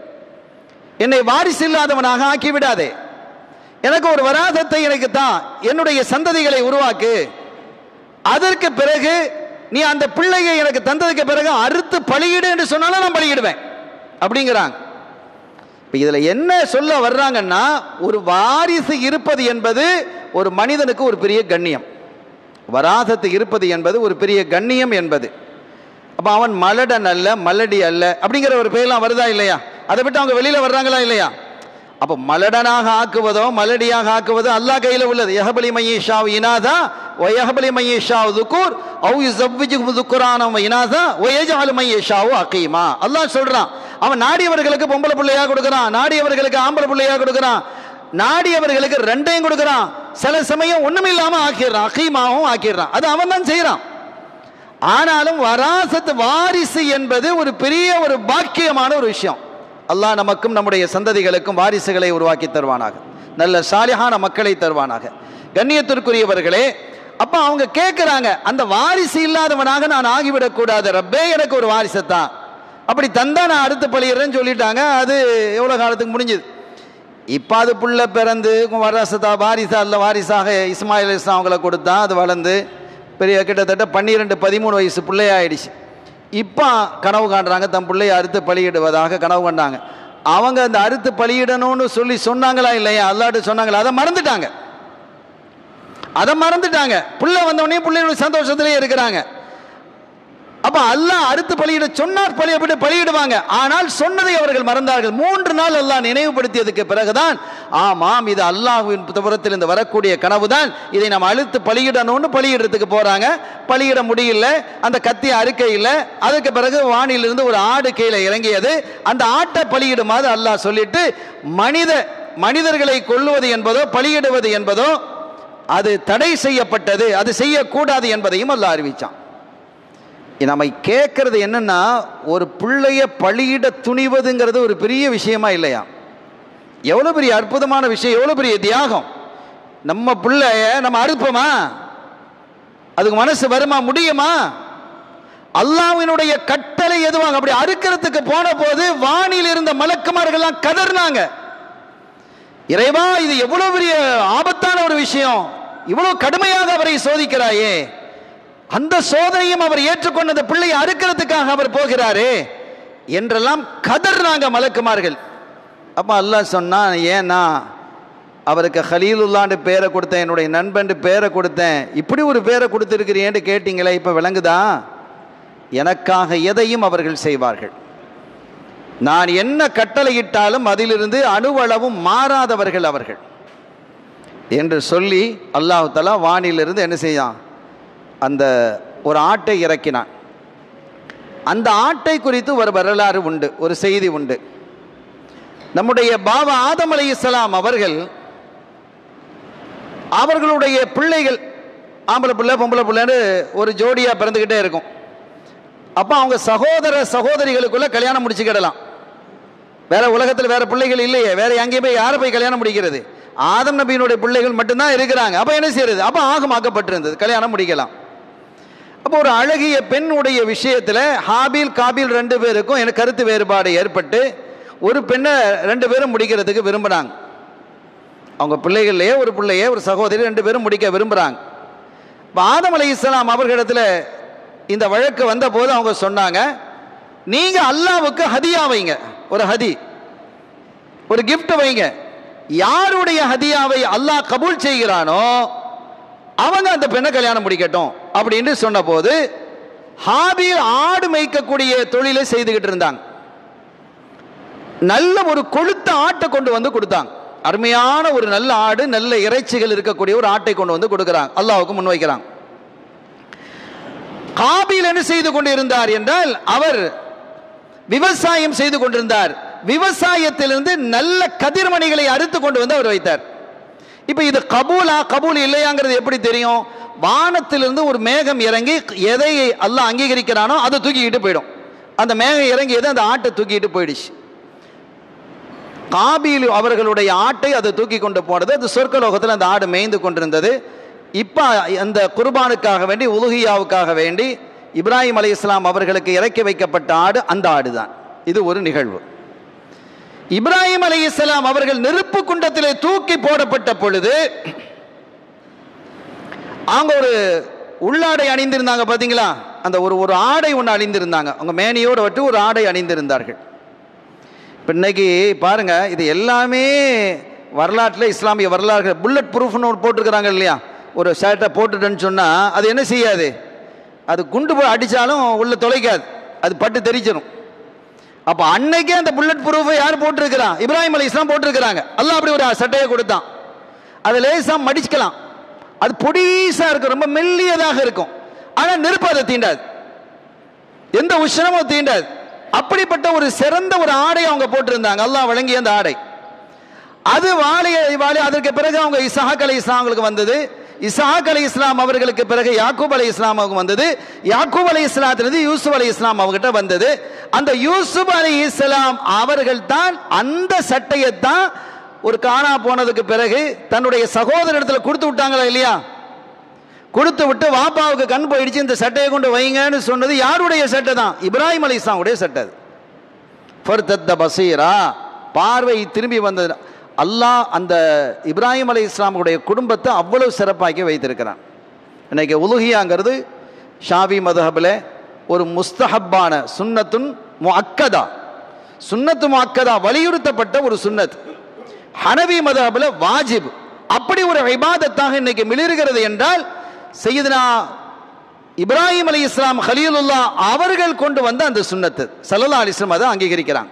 என்னை வாரிசு இல்லாதவனாக ஆக்கி விடாதே எனக்கு ஒரு வராதத்தை எனக்கு தான் என்னுடைய சந்ததிகளை உருவாக்கு அதற்கு பிறகு நீ அந்த பிள்ளையை எனக்கு தந்ததுக்கு பிறகு அறுத்து பலியிடு என்று சொன்னாலும் நான் பலியிடுவேன் அப்படிங்கிறாங்க இப்போ இதில் என்ன சொல்ல வர்றாங்கன்னா ஒரு வாரிசு இருப்பது என்பது ஒரு மனிதனுக்கு ஒரு பெரிய கண்ணியம் வராதத்து இருப்பது என்பது ஒரு பெரிய கண்ணியம் என்பது அப்போ அவன் மலடன் அல்ல மலடி அல்ல அப்படிங்கிற ஒரு பெயர்லாம் வருதா இல்லையா அதை விட்டு அவங்க வெளியில் வர்றாங்களா இல்லையா அப்போ மலடனாக ஆக்குவதோ மலடியாக ஆக்குவதோ அல்லாஹ் கையில் உள்ளது யஹபலி மையஷாவ் இனாதா ஒ யஹபலி மையஷாவ் துக்கூர் அவு ஜவ்விஜு துக்குரானம் இனாதா ஒ யஜாலு மையஷாவு அகீமா அல்லாஹ் சொல்றான் அவன் நாடியவர்களுக்கு பொம்பளை பிள்ளையா கொடுக்குறான் நாடியவர்களுக்கு ஆம்பளை பிள்ளையா கொடுக்குறான் நாடியவர்களுக்கு ரெண்டையும் கொடுக்குறான் சில சமயம் ஒண்ணும் இல்லாம ஆக்கிடுறான் அகீமாவும் ஆக்கிடுறான் அது அவன் தான் செய்யறான் ஆனாலும் வராசத்து வாரிசு என்பது ஒரு பெரிய ஒரு பாக்கியமான ஒரு விஷயம் அல்லாஹ் நமக்கும் நம்முடைய சந்ததிகளுக்கும் வாரிசுகளை உருவாக்கி தருவானாக நல்ல சாலிஹான மக்களை தருவானாக கண்ணியத்திற்குரியவர்களே அப்ப அவங்க கேட்குறாங்க அந்த வாரிசு இல்லாதவனாக நான் ஆகிவிடக்கூடாது ரப்பே எனக்கு ஒரு வாரிசத்தான் அப்படி தந்தா நான் அறுத்து பழியிறேன்னு சொல்லிட்டாங்க அது எவ்வளோ காலத்துக்கு முடிஞ்சுது இப்போ அது புள்ள பிறந்து வரசத்தா வாரிசா இல்லை வாரிசாக இஸ்மாயில் இஸ்லாம் அவங்கள கொடுத்தா அது வளர்ந்து பெரிய கிட்டத்தட்ட பன்னிரெண்டு பதிமூணு வயசு பிள்ளையாயிடுச்சு இப்போ கனவு காண்றாங்க தன் பிள்ளையை அறுத்து பலியிடுவதாக கனவு கண்டாங்க அவங்க அந்த அறுத்து பலியிடணும்னு சொல்லி சொன்னாங்களா இல்லையா அல்லாட்டு சொன்னாங்களா அதை மறந்துட்டாங்க அதை மறந்துட்டாங்க புள்ள வந்தவொடனே பிள்ளையோட சந்தோஷத்திலே இருக்கிறாங்க அப்ப அல்லாஹ் அறுத்து பலியிட சொன்னார் பலி அப்படி பலியிடுவாங்க ஆனால் சொன்னதை அவர்கள் மறந்தார்கள் மூன்று நாள் அல்லாஹ் நினைவுபடுத்தியதுக்கு பிறகுதான் ஆமாம் இது அல்லாஹ்வின் புறத்தில் இருந்து வரக்கூடிய கனவுதான் இதை நம்ம அழுத்து பலியிடணும்னு பலியிடுறதுக்கு போறாங்க பலியிட முடியல அந்த கத்தி அறுக்கை இல்லை அதுக்கு பிறகு வானிலிருந்து ஒரு ஆடு கீழே இறங்கியது அந்த ஆட்டை பலியிடுமாறு அல்லாஹ் சொல்லிட்டு மனித மனிதர்களை கொல்லுவது என்பதோ பலியிடுவது என்பதோ அது தடை செய்யப்பட்டது அது செய்யக்கூடாது என்பதையும் அல்லாஹ் அறிவிச்சான் நம்ம கேட்கறது என்னன்னா ஒரு பிள்ளைய பழியிட துணிவதுங்கிறது ஒரு பெரிய விஷயமா இல்லையா எவ்வளோ பெரிய அற்புதமான விஷயம் எவ்வளோ பெரிய தியாகம் நம்ம பிள்ளைய நம்ம அறுப்போமா அதுக்கு மனசு வருமா முடியுமா அல்லாவினுடைய கட்டளை எதுவாங்க அப்படி அறுக்கிறதுக்கு போன போது வானில் இருந்த மலக்குமார்கள்லாம் கதர்னாங்க இறைவா இது எவ்வளவு பெரிய ஆபத்தான ஒரு விஷயம் இவ்வளவு கடுமையாக அவரை சோதிக்கிறாயே அந்த சோதனையும் அவர் ஏற்றுக்கொண்ட பிள்ளையை அறுக்கிறதுக்காக அவர் போகிறாரே என்றெல்லாம் கதர்னாங்க மலக்குமார்கள் அப்போ அல்லாஹ் சொன்னான் ஏன்னா அவருக்கு ஹலீலுல்லாண்டு பேரை கொடுத்தேன் என்னுடைய நண்பன் பேரை கொடுத்தேன் இப்படி ஒரு பேரை கொடுத்துருக்கிறேன்னு கேட்டீங்களே இப்போ விளங்குதா எனக்காக எதையும் அவர்கள் செய்வார்கள் நான் என்ன கட்டளையிட்டாலும் அதிலிருந்து அணுவளவும் மாறாதவர்கள் அவர்கள் என்று சொல்லி அல்லாஹு தலா வானிலிருந்து என்ன செய்யான் அந்த ஒரு ஆட்டை இறக்கினான் அந்த ஆட்டை குறித்து ஒரு வரலாறு உண்டு ஒரு செய்தி உண்டு நம்முடைய பாபா ஆதம் அலி இஸ்லாம் அவர்கள் அவர்களுடைய பிள்ளைகள் ஆம்பளை பிள்ளை பொம்பளை பிள்ளைன்னு ஒரு ஜோடியாக பிறந்துக்கிட்டே இருக்கும் அப்போ அவங்க சகோதர சகோதரிகளுக்குள்ள கல்யாணம் முடிச்சுக்கிடலாம் வேற உலகத்தில் வேற பிள்ளைகள் இல்லையே வேற எங்கேயும் போய் யாரை போய் கல்யாணம் முடிக்கிறது ஆதம் நபியினுடைய பிள்ளைகள் மட்டும்தான் இருக்கிறாங்க அப்போ என்ன செய்யறது அப்போ ஆகமாக்கப்பட்டிருந்தது கல்யாணம் முடிக்கலாம் அப்போ ஒரு அழகிய பெண்ணுடைய விஷயத்தில் ஹாபில் காபில் ரெண்டு பேருக்கும் எனக்கு கருத்து வேறுபாடு ஏற்பட்டு ஒரு பெண்ணை ரெண்டு பேரும் முடிக்கிறதுக்கு விரும்புகிறாங்க அவங்க பிள்ளைகள்லையே ஒரு பிள்ளையே ஒரு சகோதரி ரெண்டு பேரும் முடிக்க விரும்புகிறாங்க இப்போ ஆதம் அலி இஸ்லாம் அவர்களிடத்தில் இந்த வழக்கு வந்தபோது அவங்க சொன்னாங்க நீங்கள் அல்லாவுக்கு ஹதியா வைங்க ஒரு ஹதி ஒரு gift வைங்க யாருடைய ஹதியாவை அல்லாஹ் கபூல் செய்கிறானோ அவங்க அந்த பெண்ணை கல்யாணம் முடிக்கட்டும் அப்படின்னு சொன்னபோது ஹாபில் ஆடு மேய்க்கக்கூடிய தொழிலை செய்துகிட்டு இருந்தாங்க நல்ல ஒரு கொழுத்த ஆட்டை கொண்டு வந்து கொடுத்தாங்க அருமையான ஒரு நல்ல ஆடு நல்ல இறைச்சிகள் இருக்கக்கூடிய ஒரு ஆட்டை கொண்டு வந்து கொடுக்குறாங்க அல்லாஹ்வுக்கு முன்வைக்கிறாங்க காபீல் என்ன செய்து கொண்டிருந்தார் என்றால் அவர் விவசாயம் செய்து கொண்டிருந்தார் விவசாயத்திலிருந்து நல்ல கதிர்மணிகளை அறுத்து கொண்டு வந்து அவர் வைத்தார் இப்போ இது கபூலா கபூல் இல்லையாங்கிறது எப்படி தெரியும் வானத்திலிருந்து ஒரு மேகம் இறங்கி எதை அல்லாஹ் அங்கீகரிக்கிறானோ அதை தூக்கிக்கிட்டு போயிடும் அந்த மேகம் இறங்கியது அந்த ஆட்டை தூக்கிட்டு போயிடுச்சு காபீல் அவர்களுடைய ஆட்டை அதை தூக்கி கொண்டு போனது அது சொர்க்கலோகத்தில் அந்த ஆடு மேய்ந்து கொண்டிருந்தது இப்போ அந்த குர்பானுக்காக வேண்டி உலுகியாவுக்காக வேண்டி இப்ராஹிம் அலி இஸ்லாம் அவர்களுக்கு இறக்கி வைக்கப்பட்ட ஆடு அந்த ஆடு தான் இது ஒரு நிகழ்வு இப்ராஹிம் அலி இஸ்லாம் அவர்கள் நெருப்பு குண்டத்திலே தூக்கி போடப்பட்ட பொழுது அவங்க ஒரு உள்ளாடை அணிந்திருந்தாங்க பார்த்தீங்களா அந்த ஒரு ஒரு ஆடை ஒன்று அணிந்திருந்தாங்க அவங்க மேனியோடு விட்டு ஒரு ஆடை அணிந்திருந்தார்கள் இப்போ இன்னைக்கு பாருங்க இது எல்லாமே வரலாற்றில் இஸ்லாமிய வரலாறு புல்லட் ப்ரூஃப்னு ஒன்று போட்டிருக்கிறாங்க இல்லையா ஒரு ஷர்ட்டை போட்டுட்டேன்னு சொன்னால் அது என்ன செய்யாது அது குண்டு போய் அடித்தாலும் உள்ள தொலைக்காது அது பட்டு தெரிச்சிடும் அப்போ அன்னைக்கே அந்த புல்லட் ப்ரூஃபை யார் போட்டிருக்கிறான் இப்ராஹிம் அலி இஸ்லாம் போட்டிருக்கிறாங்க அல்லாஹ் அப்படி ஒரு சட்டையை கொடுத்தான் அதை லேசாக மடிச்சுக்கலாம் அது பொடிசாக இருக்கும் ரொம்ப மெல்லியதாக இருக்கும் ஆனால் நெருப்பு அதை தீண்டாது எந்த உஷ்ணமும் தீண்டாது அப்படிப்பட்ட ஒரு சிறந்த ஒரு ஆடை அவங்க போட்டிருந்தாங்க அல்லாஹ் வழங்கிய அந்த ஆடை அது வாலிய வாலி அதற்கு பிறகு அவங்க இஸ்ஹாக் அலி இஸ்லாம்களுக்கு வந்தது இஸ்ஹாக் அலி இஸ்லாம் அவர்களுக்கு பிறகு யாக்கூப் அலி இஸ்லாம் அவங்க வந்தது யாக்கூப் அலி இஸ்லாத்திலிருந்து யூசுப் அலி இஸ்லாம் அவங்ககிட்ட வந்தது அந்த யூசுப் அலி இஸ்லாம் அவர்கள் தான் அந்த சட்டையை தான் ஒரு காணா போனதுக்கு பிறகு தன்னுடைய சகோதரத்தில் கொடுத்து விட்டாங்களா இல்லையா கொடுத்து விட்டு வாப்பாவுக்கு கண் போயிடுச்சு இந்த சட்டையை கொண்டு வைங்கன்னு சொன்னது யாருடைய சட்டை தான் இப்ராஹிம் அலி இஸ்லாமுடைய சட்டை அது ஃபர்தத்த பசீரா பார்வை திரும்பி வந்தது அல்லாஹ் அந்த இப்ராஹிம் அலி இஸ்லாமுடைய குடும்பத்தை அவ்வளவு சிறப்பாக்கி வைத்திருக்கிறான் இன்னைக்கு உலுகியாங்கிறது ஷாவி மதஹபில் ஒரு முஸ்தஹப்பான சுன்னத்துன் முஅக்கதா சுன்னத்து முஅக்கதா வலியுறுத்தப்பட்ட ஒரு சுன்னத் ஹனவி மதஹபில் வாஜிப் அப்படி ஒரு இபாதத்தாக இன்னைக்கு மிளிர்கிறது என்றால் செய்தனா இப்ராஹிம் அலி இஸ்லாம் ஹலீலுல்லா அவர்கள் கொண்டு வந்த அந்த சுன்னத்து சல்லல்லா அலிஸ்லாம் அதை அங்கீகரிக்கிறாங்க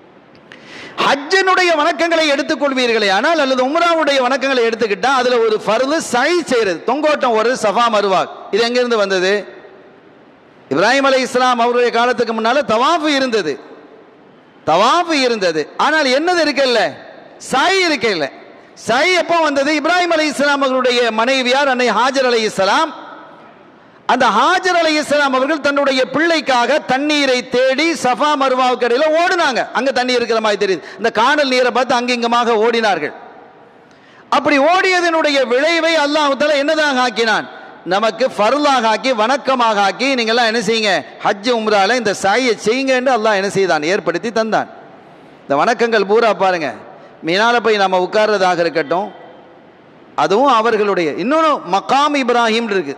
ஹஜ்ஜனுடைய வணக்கங்களை எடுத்துக்கொள்வீர்களே ஆனால் அல்லது உம்ராவுடைய வணக்கங்களை எடுத்துக்கிட்டா அதுல ஒரு ஃபர்து சை செய்யறது தொங்கோட்டம் ஒரு சஃபா மருவாக் இது எங்கிருந்து வந்தது இப்ராஹிம் அலி இஸ்லாம் அவருடைய காலத்துக்கு முன்னால தவாஃபு இருந்தது தவாஃபு இருந்தது ஆனால் என்னது இருக்கல்ல சை இருக்கல்ல சை எப்போ வந்தது இப்ராஹிம் அலி இஸ்லாம் அவர்களுடைய மனைவியார் அன்னை ஹாஜர் அலி இஸ்லாம் அந்த ஹாஜர் அலி இஸ்லாம் அவர்கள் தன்னுடைய பிள்ளைக்காக தண்ணீரை தேடி சஃபா மருவாவுக்கு இடையில ஓடினாங்க அங்க தண்ணி இருக்கிற மாதிரி தெரியுது இந்த காணல் நீரை பார்த்து அங்கிங்கமாக ஓடினார்கள் அப்படி ஓடியதனுடைய விளைவை அல்லாஹ் தஆலா என்னதாக ஆக்கினான் நமக்கு ஃபர்லாக ஆக்கி வணக்கமாக ஆக்கி நீங்கள்லாம் என்ன செய்யுங்க ஹஜ் உம்ரால இந்த சாயை செய்யுங்க என்று அல்லாஹ் என்ன செய்தான் ஏற்படுத்தி தந்தான் இந்த வணக்கங்கள் பூரா பாருங்க மீனால போய் நம்ம உட்கார்றதாக இருக்கட்டும் அதுவும் அவர்களுடைய இன்னொன்று மகாம் இப்ராஹிம் இருக்கு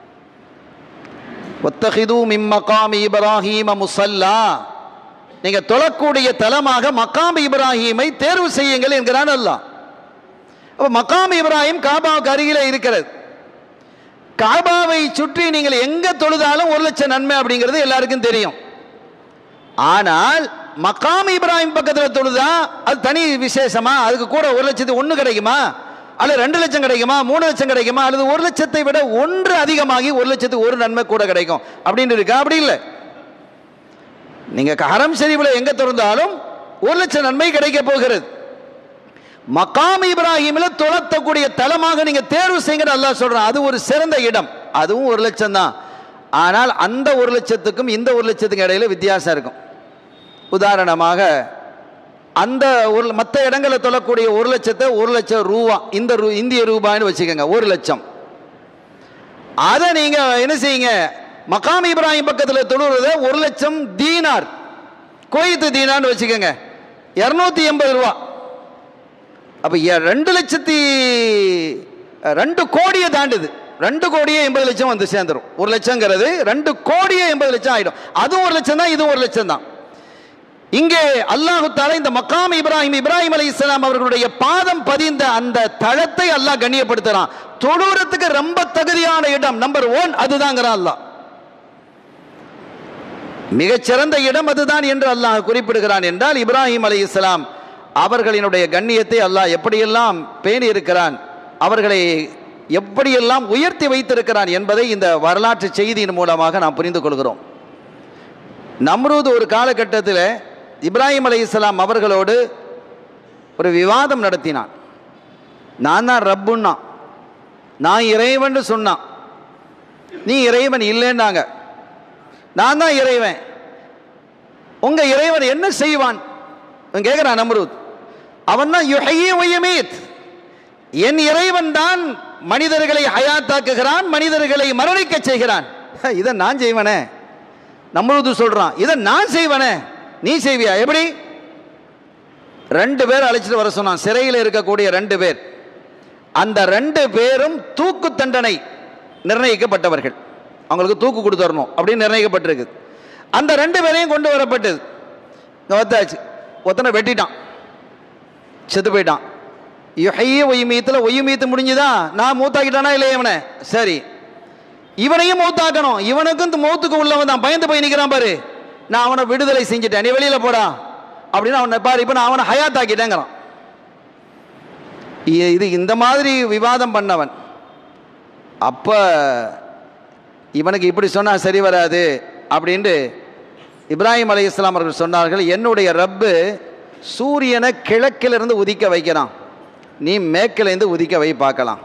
ஒத்தஹிது மிம் மகாம் இப்ராஹீம முசல்லா நீங்க தொழக்கூடிய தலமாக மகாம் இப்ராஹீமை தேர்வு செய்யுங்கள் என்கிறான் அல்லாஹ் அப்ப மகாம் இப்ராஹிம் காபாவுக்கு அருகில இருக்கிறது காபாவை சுற்றி நீங்கள் எங்க தொழுதாலும் ஒரு லட்சம் நன்மை அப்படிங்கிறது எல்லாருக்கும் தெரியும் ஆனால் மகாம் இப்ராஹிம் பக்கத்தில் தொழுதா அது தனி விசேஷமா அதுக்கு கூட ஒரு லட்சத்து ஒன்று கிடைக்குமா அல்லது ரெண்டு லட்சம் கிடைக்குமா மூணு லட்சம் கிடைக்குமா அல்லது ஒரு லட்சத்தை விட ஒன்று அதிகமாகி ஒரு லட்சத்துக்கு ஒரு நன்மை கூட கிடைக்கும் அப்படின்னு இருக்கா அப்படி இல்லை நீங்க ஹரம் ஷரீஃபில் எங்க திறந்தாலும் ஒரு லட்சம் நன்மை கிடைக்க போகிறது மகாம் இப்ராஹிமில் துளத்தக்கூடிய தலமாக நீங்க தேர்வு செய்யுங்க அல்லாஹ் சொல்றான் அது ஒரு சிறந்த இடம் அதுவும் ஒரு லட்சம் தான் ஆனால் அந்த ஒரு லட்சத்துக்கும் இந்த ஒரு லட்சத்துக்கும் இடையில வித்தியாசம் இருக்கும் உதாரணமாக அந்த ஒரு மற்ற இடங்களில் தொழக்கூடிய ஒரு லட்சத்தை ஒரு லட்சம் ரூபா இந்த ரூ இந்திய ரூபாய்னு வச்சுக்கோங்க ஒரு லட்சம் அதை நீங்க என்ன செய்யுங்க மகாம் இப்ராஹிம் பக்கத்தில் தொழுறத ஒரு லட்சம் தீனார் கோயத்து தீனார்னு வச்சுக்கோங்க இரநூத்தி எண்பது ரூபா அப்போ ரெண்டு லட்சத்தி ரெண்டு கோடியை தாண்டுது ரெண்டு கோடியே எண்பது லட்சம் வந்து சேர்ந்துடும் ஒரு லட்சங்கிறது ரெண்டு கோடியே எண்பது லட்சம் ஆயிடும் அதுவும் ஒரு லட்சம் தான் இதுவும் ஒரு லட்சம் தான் இங்கே அல்லாஹு தாலா இந்த மக்காம் இப்ராஹிம் இப்ராஹிம் அலி இஸ்லாம் அவர்களுடைய பாதம் பதிந்த அந்த தளத்தை அல்லாஹ் கண்ணியப்படுத்துறான் தொழுறதுக்கு ரொம்ப தகுதியான இடம் நம்பர் ஒன் அதுதாங்கிறான் அல்லாஹ் மிகச்சிறந்த இடம் அதுதான் என்று அல்லாஹ் குறிப்பிடுகிறான் என்றால் இப்ராஹிம் அலி இஸ்லாம் அவர்களினுடைய கண்ணியத்தை அல்லாஹ் எப்படியெல்லாம் பேணி இருக்கிறான் அவர்களை எப்படியெல்லாம் உயர்த்தி வைத்திருக்கிறான் என்பதை இந்த வரலாற்று செய்தியின் மூலமாக நாம் புரிந்து கொள்கிறோம் நம்ரூத் ஒரு காலகட்டத்தில் இப்ராஹிம் அலைஹிஸ்ஸலாம் அவர்களோடு ஒரு விவாதம் நடத்தினான் நான் தான் ரப்புன்னா நான் இறைவன் சொன்னான் நீ இறைவன் இல்லைன்னாங்க நான் தான் இறைவன் உங்க இறைவன் என்ன செய்வான் இவன் கேட்கிறான் நம்ரூத் அவன் தான் யுஹையி வயமீத் என் இறைவன் தான் மனிதர்களை ஹயாத்தாக்குகிறான் மனிதர்களை மரணிக்க செய்கிறான் இதை நான் செய்வனே நம்ரூது சொல்றான் இதை நான் செய்வனே நீ செய்வியா எப்படி ரெண்டு பேர் அழைச்சிட்டு வர சொன்னான் சிறையில் இருக்கக்கூடிய ரெண்டு பேர் அந்த ரெண்டு பேரும் தூக்கு தண்டனை நிர்ணயிக்கப்பட்டவர்கள் அவங்களுக்கு தூக்கு கொடுத்துடணும் அப்படின்னு நிர்ணயிக்கப்பட்டிருக்கு அந்த ரெண்டு பேரையும் கொண்டு வரப்பட்டது இங்க வந்தாச்சு ஒத்தனை வெட்டிட்டான் செத்து போயிட்டான் யுஹைய ஒய்மீத்தில் ஒய்மீத்து முடிஞ்சுதா நான் மூத்தாக்கிட்டானா இல்லை இவனை சரி இவனையும் மௌத்தாக்கணும் இவனுக்கும் இந்த மௌத்துக்கு உள்ளவன் தான் பயந்து போய் நிற்கிறான் பாரு நான் அவனை விடுதலை செஞ்சுட்டேன் நீ வெளியில போடா அப்படின்னு அவனை பாரு இப்போ நான் அவனை ஹயாத்தாக்கிட்டேங்கிறான் இ- இது இந்த மாதிரி விவாதம் பண்ணவன் அப்போ இவனுக்கு இப்படி சொன்னால் சரி வராது அப்படின்ட்டு இப்ராஹிம் அலை இஸ்லாம் அவர்கள் சொன்னார்கள் என்னுடைய ரப்பு சூரியனை கிழக்கிலிருந்து உதிக்க வைக்கிறான் நீ மேற்கிலிருந்து உதிக்க வை பார்க்கலாம்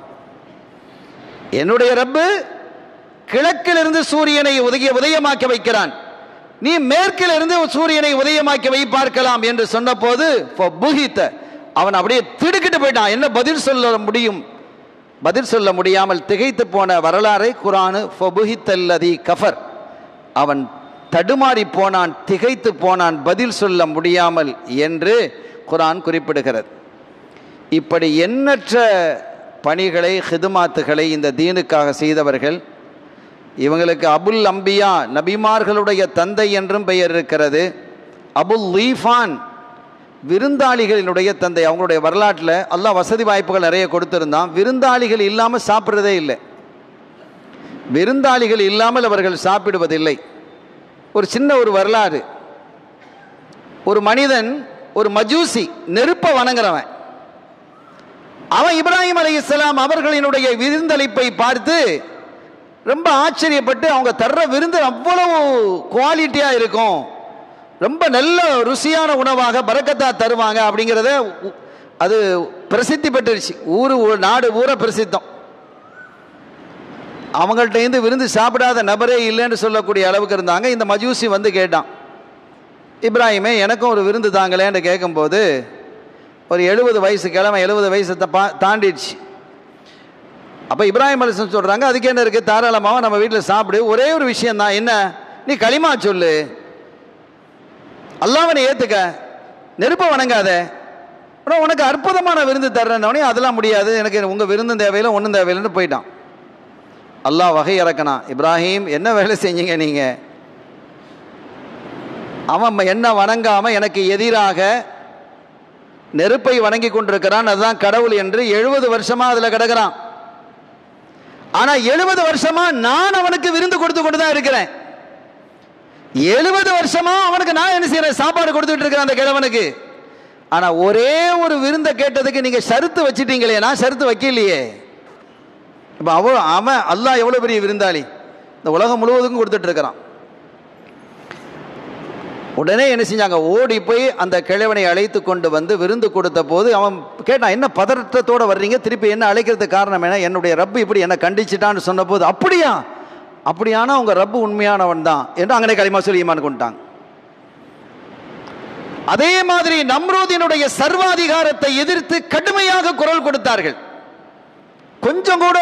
என்னுடைய ரப்பு கிழக்கிலிருந்து சூரியனை உதய உதயமாக்க வைக்கிறான் நீ மேற்கிலிருந்து சூரியனை உதயமாக்கி வை பார்க்கலாம் என்று சொன்னபோது புகித்த அவன் அப்படியே திடுக்கிட்டு போயிட்டான் என்ன பதில் சொல்ல முடியும் பதில் சொல்ல முடியாமல் திகைத்து போன வரலாறை குரானு ஃபபுஹித்தல்லதி கஃபர் அவன் தடுமாறி போனான் திகைத்து போனான் பதில் சொல்ல முடியாமல் என்று குரான் குறிப்பிடுகிறது இப்படி எண்ணற்ற பணிகளை ஹிதுமாத்துகளை இந்த தீனுக்காக செய்தவர்கள் இவங்களுக்கு அபுல் அம்பியா நபிமார்களுடைய தந்தை என்றும் பெயர் இருக்கிறது அபுல் லீஃபான் விருந்தாளிகளினுடைய தந்தை அவங்களுடைய வரலாற்றில் அல்லாஹ் வசதி வாய்ப்புகள் நிறைய கொடுத்திருந்தான் விருந்தாளிகள் இல்லாமல் சாப்பிட்றதே இல்லை விருந்தாளிகள் இல்லாமல் அவர்கள் சாப்பிடுவதில்லை ஒரு சின்ன ஒரு வரலாறு ஒரு மனிதன் ஒரு மஜூசி நெருப்பை வணங்குறவன் அவன் இப்ராஹிம் அலைஹிஸ்ஸலாம் அவர்களினுடைய விருந்தளிப்பை பார்த்து ரொம்ப ஆச்சரியப்பட்டு அவங்க தர்ற விருந்து அவ்வளவு குவாலிட்டியாக இருக்கும் ரொம்ப நல்ல ருசியான உணவாக பறக்கத்தா தருவாங்க அப்படிங்கிறத உ- அது பிரசித்தி பெற்றுருச்சு ஊர் ஊ- நாடு ஊர பிரசித்தம் அவங்கள்ட்ட இருந்து விருந்து சாப்பிடாத நபரே இல்லைன்னு சொல்லக்கூடிய அளவுக்கு இருந்தாங்க இந்த மஜூசி வந்து கேட்டான் இப்ராஹிமே எனக்கும் ஒரு விருந்து தாங்களேன்னு கேட்கும்போது ஒரு எழுபது வயசு கிழமை எழுபது வயசு தப்பா- தாண்டிடுச்சு அப்போ இப்ராஹிம் அலிசன் சொல்கிறாங்க அதுக்கு என்ன இருக்குது தாராளமாக நம்ம வீட்டில் சாப்பிடு ஒரே ஒரு விஷயம் தான் என்ன நீ களிமா சொல்லு அல்லாஹ்வை ஏற்றுக்க நெருப்பை வணங்காத ஆனால் உனக்கு அற்புதமான விருந்து தர்றேன்னொடனே அதெல்லாம் முடியாது எனக்கு உங்கள் விருந்தும் தேவையில்லை ஒன்றும் தேவையில்லைன்னு போயிட்டான் அல்லாஹ் வகை இறக்கனான் இப்ராஹிம் என்ன வேலை செஞ்சீங்க நீங்கள் அவன் என்ன வணங்காம எனக்கு எதிராக நெருப்பை வணங்கி கொண்டிருக்கிறான் அதுதான் கடவுள் என்று எழுபது வருஷமா அதுல கிடக்கிறான் ஆனா எழுபது வருஷமா நான் அவனுக்கு விருந்து கொடுத்து கொண்டு தான் இருக்கிறேன் எழுபது வருஷமா அவனுக்கு நான் என்ன செய்யறேன் சாப்பாடு கொடுத்துட்டு இருக்கிறேன் அந்த கிழவனுக்கு ஆனா ஒரே ஒரு விருந்தை கேட்டதுக்கு நீங்க ஷருத்து வச்சிட்டீங்களே நான் ஷருத்து வைக்கலையே இப்போ அவ அவன் அல்லாஹ் எவ்வளோ பெரிய விருந்தாளி இந்த உலகம் முழுவதுக்கும் கொடுத்துட்டு இருக்கிறான் உடனே என்ன செஞ்சாங்க ஓடி போய் அந்த கிழவனை அழைத்து கொண்டு வந்து விருந்து கொடுத்த போது அவன் கேட்டான் என்ன பதற்றத்தோட வர்றீங்க திருப்பி என்ன அழைக்கிறதுக்கு காரணம் என்ன என்னுடைய ரப்பு இப்படி என்ன கண்டிச்சிட்டான்னு சொன்னபோது அப்படியா அப்படியானா உங்க ரப்பு உண்மையானவன் தான் என்று அங்கனே களிமா சொல்லி ஈமான் கொண்டாங்க அதே மாதிரி நம்ரூதினுடைய சர்வாதிகாரத்தை எதிர்த்து கடுமையாக குரல் கொடுத்தார்கள் கொஞ்சம் கூட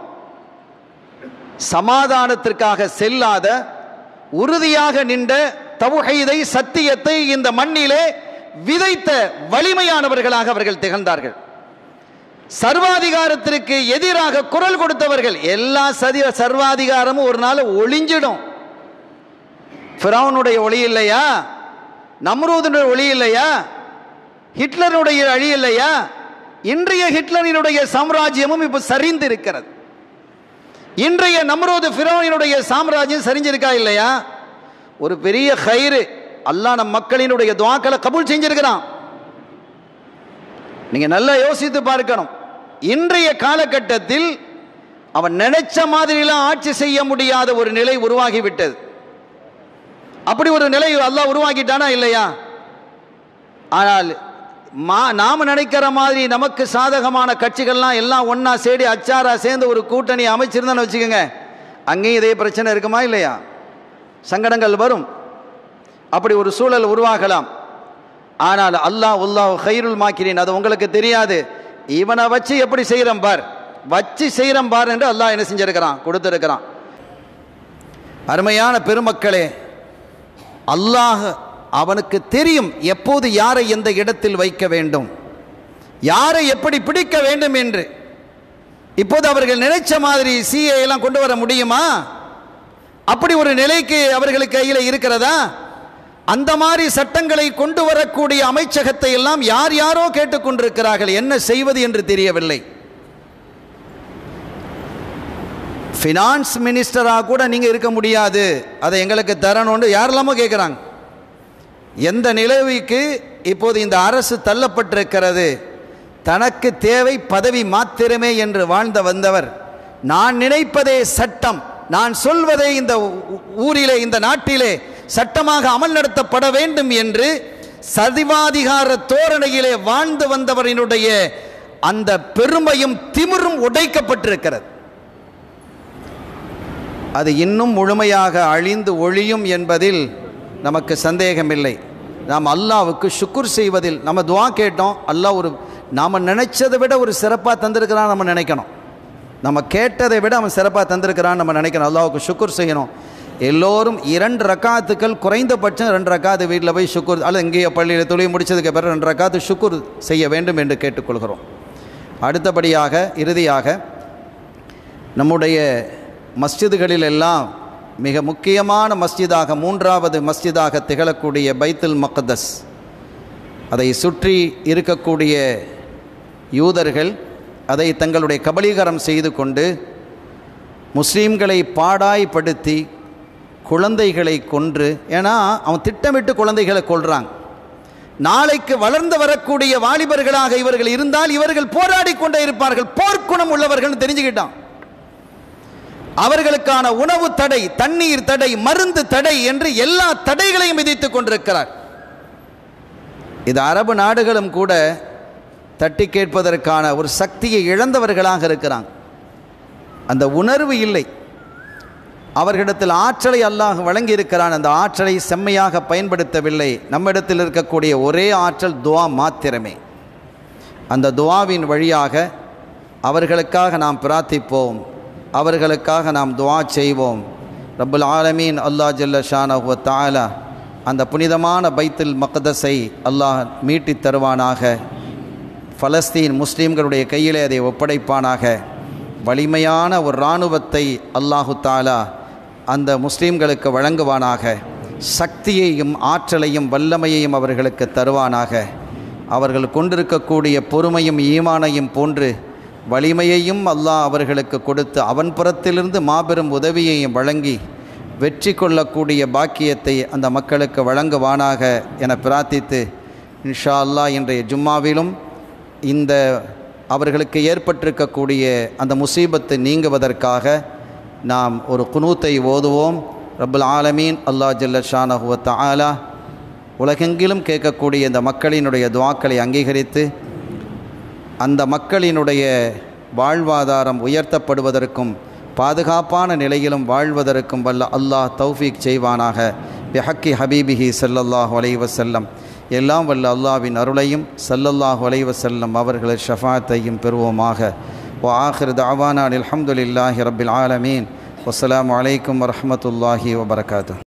சமாதானத்திற்காக செல்லாத உறுதியாக நின்ற தவுஹீதை சத்தியத்தை இந்த மண்ணிலே விதைத்த வலிமையானவர்களாக அவர்கள் திகழ்ந்தார்கள் சர்வாதிகாரத்திற்கு எதிராக குரல் கொடுத்தவர்கள் எல்லா சதி சர்வாதிகாரமும் ஒரு நாள் ஒளிஞ்சிடும் ஃபிரௌனுடைய ஒளி இல்லையா நம்ரூதனுடைய ஒளி இல்லையா ஹிட்லருடைய அழி இல்லையா இன்றைய ஹிட்லரினுடைய சாம்ராஜ்யமும் இப்போ சரிந்து இருக்கிறது இன்றைய நம்ரூது ஃபிரௌனினுடைய சாம்ராஜ்யம் சரிஞ்சிருக்கா இல்லையா ஒரு பெரிய கயிறு அல்லாஹ் நம் மக்களினுடைய துவாக்களை கபூல் செஞ்சிருக்கிறான் நீங்கள் நல்லா யோசித்து பார்க்கணும் இன்றைய காலகட்டத்தில் அவன் நினைச்ச மாதிரிலாம் ஆட்சி செய்ய முடியாத ஒரு நிலை உருவாகிவிட்டது அப்படி ஒரு நிலை அல்லாஹ் உருவாக்கிட்டானா இல்லையா ஆனால் மா நாம் நினைக்கிற மாதிரி நமக்கு சாதகமான கட்சிகள்லாம் எல்லாம் ஒன்றா சேடி அச்சாரா சேர்ந்து ஒரு கூட்டணி அமைச்சிருந்தான்னு வச்சுக்கோங்க அங்கேயும் இதே பிரச்சனை இருக்குமா இல்லையா சங்கடங்கள் வரும் அப்படி ஒரு சூழல் உருவாகலாம் ஆனால் அல்லாஹ் உல்லாஹ் ஹைருல் மாக்கிறேன் அது உங்களுக்கு தெரியாது இவனை வச்சு எப்படி செய்கிறோம் பார் வச்சு செய்கிறோம் பார் என்று அல்லாஹ் என்ன செஞ்சிருக்கிறான் கொடுத்துருக்கிறான் அருமையான பெருமக்களே அல்லாஹ் அவனுக்கு தெரியும் எப்போது யாரை எந்த இடத்தில் வைக்க வேண்டும் யாரை எப்படி பிடிக்க வேண்டும் என்று இப்போது அவர்கள் நினைச்ச மாதிரி சிஏ எல்லாம் கொண்டு வர முடியுமா அப்படி ஒரு நிலைக்கு அவர்களுக்கு கையில் இருக்கிறதா அந்த மாதிரி சட்டங்களை கொண்டு வரக்கூடிய அமைச்சகத்தை எல்லாம் யார் யாரோ கேட்டுக்கொண்டிருக்கிறார்கள் என்ன செய்வது என்று தெரியவில்லை ஃபினான்ஸ் மினிஸ்டராக கூட நீங்கள் இருக்க முடியாது அதை எங்களுக்கு தரணும்னு யாரெல்லாமோ கேட்குறாங்க எந்த நிலவுக்கு இப்போது இந்த அரசு தள்ளப்பட்டிருக்கிறது தனக்கு தேவை பதவி மாத்திரமே என்று வாழ்ந்த வந்தவர் நான் நினைப்பதே சட்டம் நான் சொல்வதே இந்த ஊரிலே இந்த நாட்டிலே சட்டமாக அமல் நடத்தப்பட வேண்டும் என்று சதிவாதிகார தோரணையிலே வாழ்ந்து வந்தவரினுடைய அந்த பெருமையும் திமிரும் உடைக்கப்பட்டிருக்கிறது அது இன்னும் முழுமையாக அழிந்து ஒழியும் என்பதில் நமக்கு சந்தேகமில்லை நாம் அல்லாவுக்கு சுக்குர் செய்வதில் நம்ம துவா கேட்டோம் அல்லாஹ் ஒரு நாம் நினைச்சதை விட ஒரு சிறப்பாக தந்திருக்கிறான் நம்ம நினைக்கணும் நம்ம கேட்டதை விட அவன் சிறப்பாக தந்திருக்கிறான் நம்ம நினைக்கணும் அல்லாவுக்கு சுக்குர் செய்யணும் எல்லோரும் இரண்டு ரக்காத்துக்கள் குறைந்தபட்சம் ரெண்டு ரக்காத்து வீட்டில் போய் சுக்குர் அல்லது இங்கேயே பள்ளியில் தொழில் முடித்ததுக்கு பிறகு ரெண்டு ரக்காத்து சுக்குர் செய்ய வேண்டும் என்று கேட்டுக்கொள்கிறோம் அடுத்தபடியாக இறுதியாக நம்முடைய மஸ்ஜிதுகளில் எல்லாம் மிக முக்கியமான மஸ்ஜிதாக மூன்றாவது மஸ்ஜிதாக திகழக்கூடிய பைத்துல் மக்தஸ் அதை சுற்றி இருக்கக்கூடிய யூதர்கள் அதை தங்களுடைய கபலீகரம் செய்து கொண்டு முஸ்லீம்களை பாடாய்படுத்தி குழந்தைகளை கொன்று ஏன்னா அவன் திட்டமிட்டு குழந்தைகளை கொள்றாங்க நாளைக்கு வளர்ந்து வரக்கூடிய வாலிபர்களாக இவர்கள் இருந்தால் இவர்கள் போராடி கொண்டே இருப்பார்கள் போர்க்குணம் உள்ளவர்கள் தெரிஞ்சுக்கிட்டான் அவர்களுக்கான உணவு தடை தண்ணீர் தடை மருந்து தடை என்று எல்லா தடைகளையும் விதித்துக் கொண்டிருக்கிறார் இது அரபு நாடுகளும் கூட தட்டி கேட்பதற்கான ஒரு சக்தியை இழந்தவர்களாக இருக்கிறாங்க அந்த உணர்வு இல்லை அவர்களிடத்தில் ஆற்றலை அல்லாஹ் வழங்கி இருக்கிறான் அந்த ஆற்றலை செம்மையாக பயன்படுத்தவில்லை நம்மிடத்தில் இருக்கக்கூடிய ஒரே ஆற்றல் துவா மாத்திரமே அந்த துவாவின் வழியாக அவர்களுக்காக நாம் பிரார்த்திப்போம் அவர்களுக்காக நாம் துவா செய்வோம் ரப்புல் ஆலமீன் அல்லாஹ் ஜல்ல ஷானஹுவ தாலா அந்த புனிதமான பைத்துல் மக்தஸை அல்லாஹ் மீட்டித் தருவானாக பலஸ்தீன் முஸ்லீம்களுடைய கையிலே அதை ஒப்படைப்பானாக வலிமையான ஒரு இராணுவத்தை அல்லாஹு தாலா அந்த முஸ்லீம்களுக்கு வழங்குவானாக சக்தியையும் ஆற்றலையும் வல்லமையையும் அவர்களுக்கு தருவானாக அவர்கள் கொண்டிருக்கக்கூடிய பொறுமையும் ஈமானையும் போன்று வலிமையையும் அல்லாஹ் அவர்களுக்கு கொடுத்து அவன் புறத்திலிருந்து மாபெரும் உதவியையும் வழங்கி வெற்றி கொள்ளக்கூடிய பாக்கியத்தை அந்த மக்களுக்கு வழங்குவானாக என பிரார்த்தித்து இன்ஷா அல்லாஹ் இன்றைய ஜும்மாவிலும் இந்த அவர்களுக்கு ஏற்பட்டிருக்கக்கூடிய அந்த முசீபத்து நீங்குவதற்காக நாம் ஒரு குனூத்தை ஓதுவோம் ரப்புல் ஆலமீன் அல்லாஹ் ஜல்ல ஷானஹுவ ஆலா உலகெங்கிலும் கேட்கக்கூடிய இந்த மக்களினுடைய துவாக்களை அங்கீகரித்து அந்த மக்களினுடைய வாழ்வாதாரம் உயர்த்தப்படுவதற்கும் பாதுகாப்பான நிலையிலும் வாழ்வதற்கும் வல்ல அல்லாஹ் தௌஃபீக் செய்வானாக பிஹக்கி ஹபீபிஹி ஸல்லல்லாஹு அலைஹி வஸல்லம் எல்லாம் வல்ல அல்லாஹ்வின் அருளையும் ஸல்லல்லாஹு அலைஹி வஸல்லம் அவர்களது ஷஃபாத்தையும் பெறுவோமாக வ ஆஹிர் தஅவானா அல்ஹம்துலில்லாஹி ரப்பில் ஆலமீன் வஸ்ஸலாமு அலைக்கும் வரஹ்மத்துல்லாஹி வபரகாத்துஹு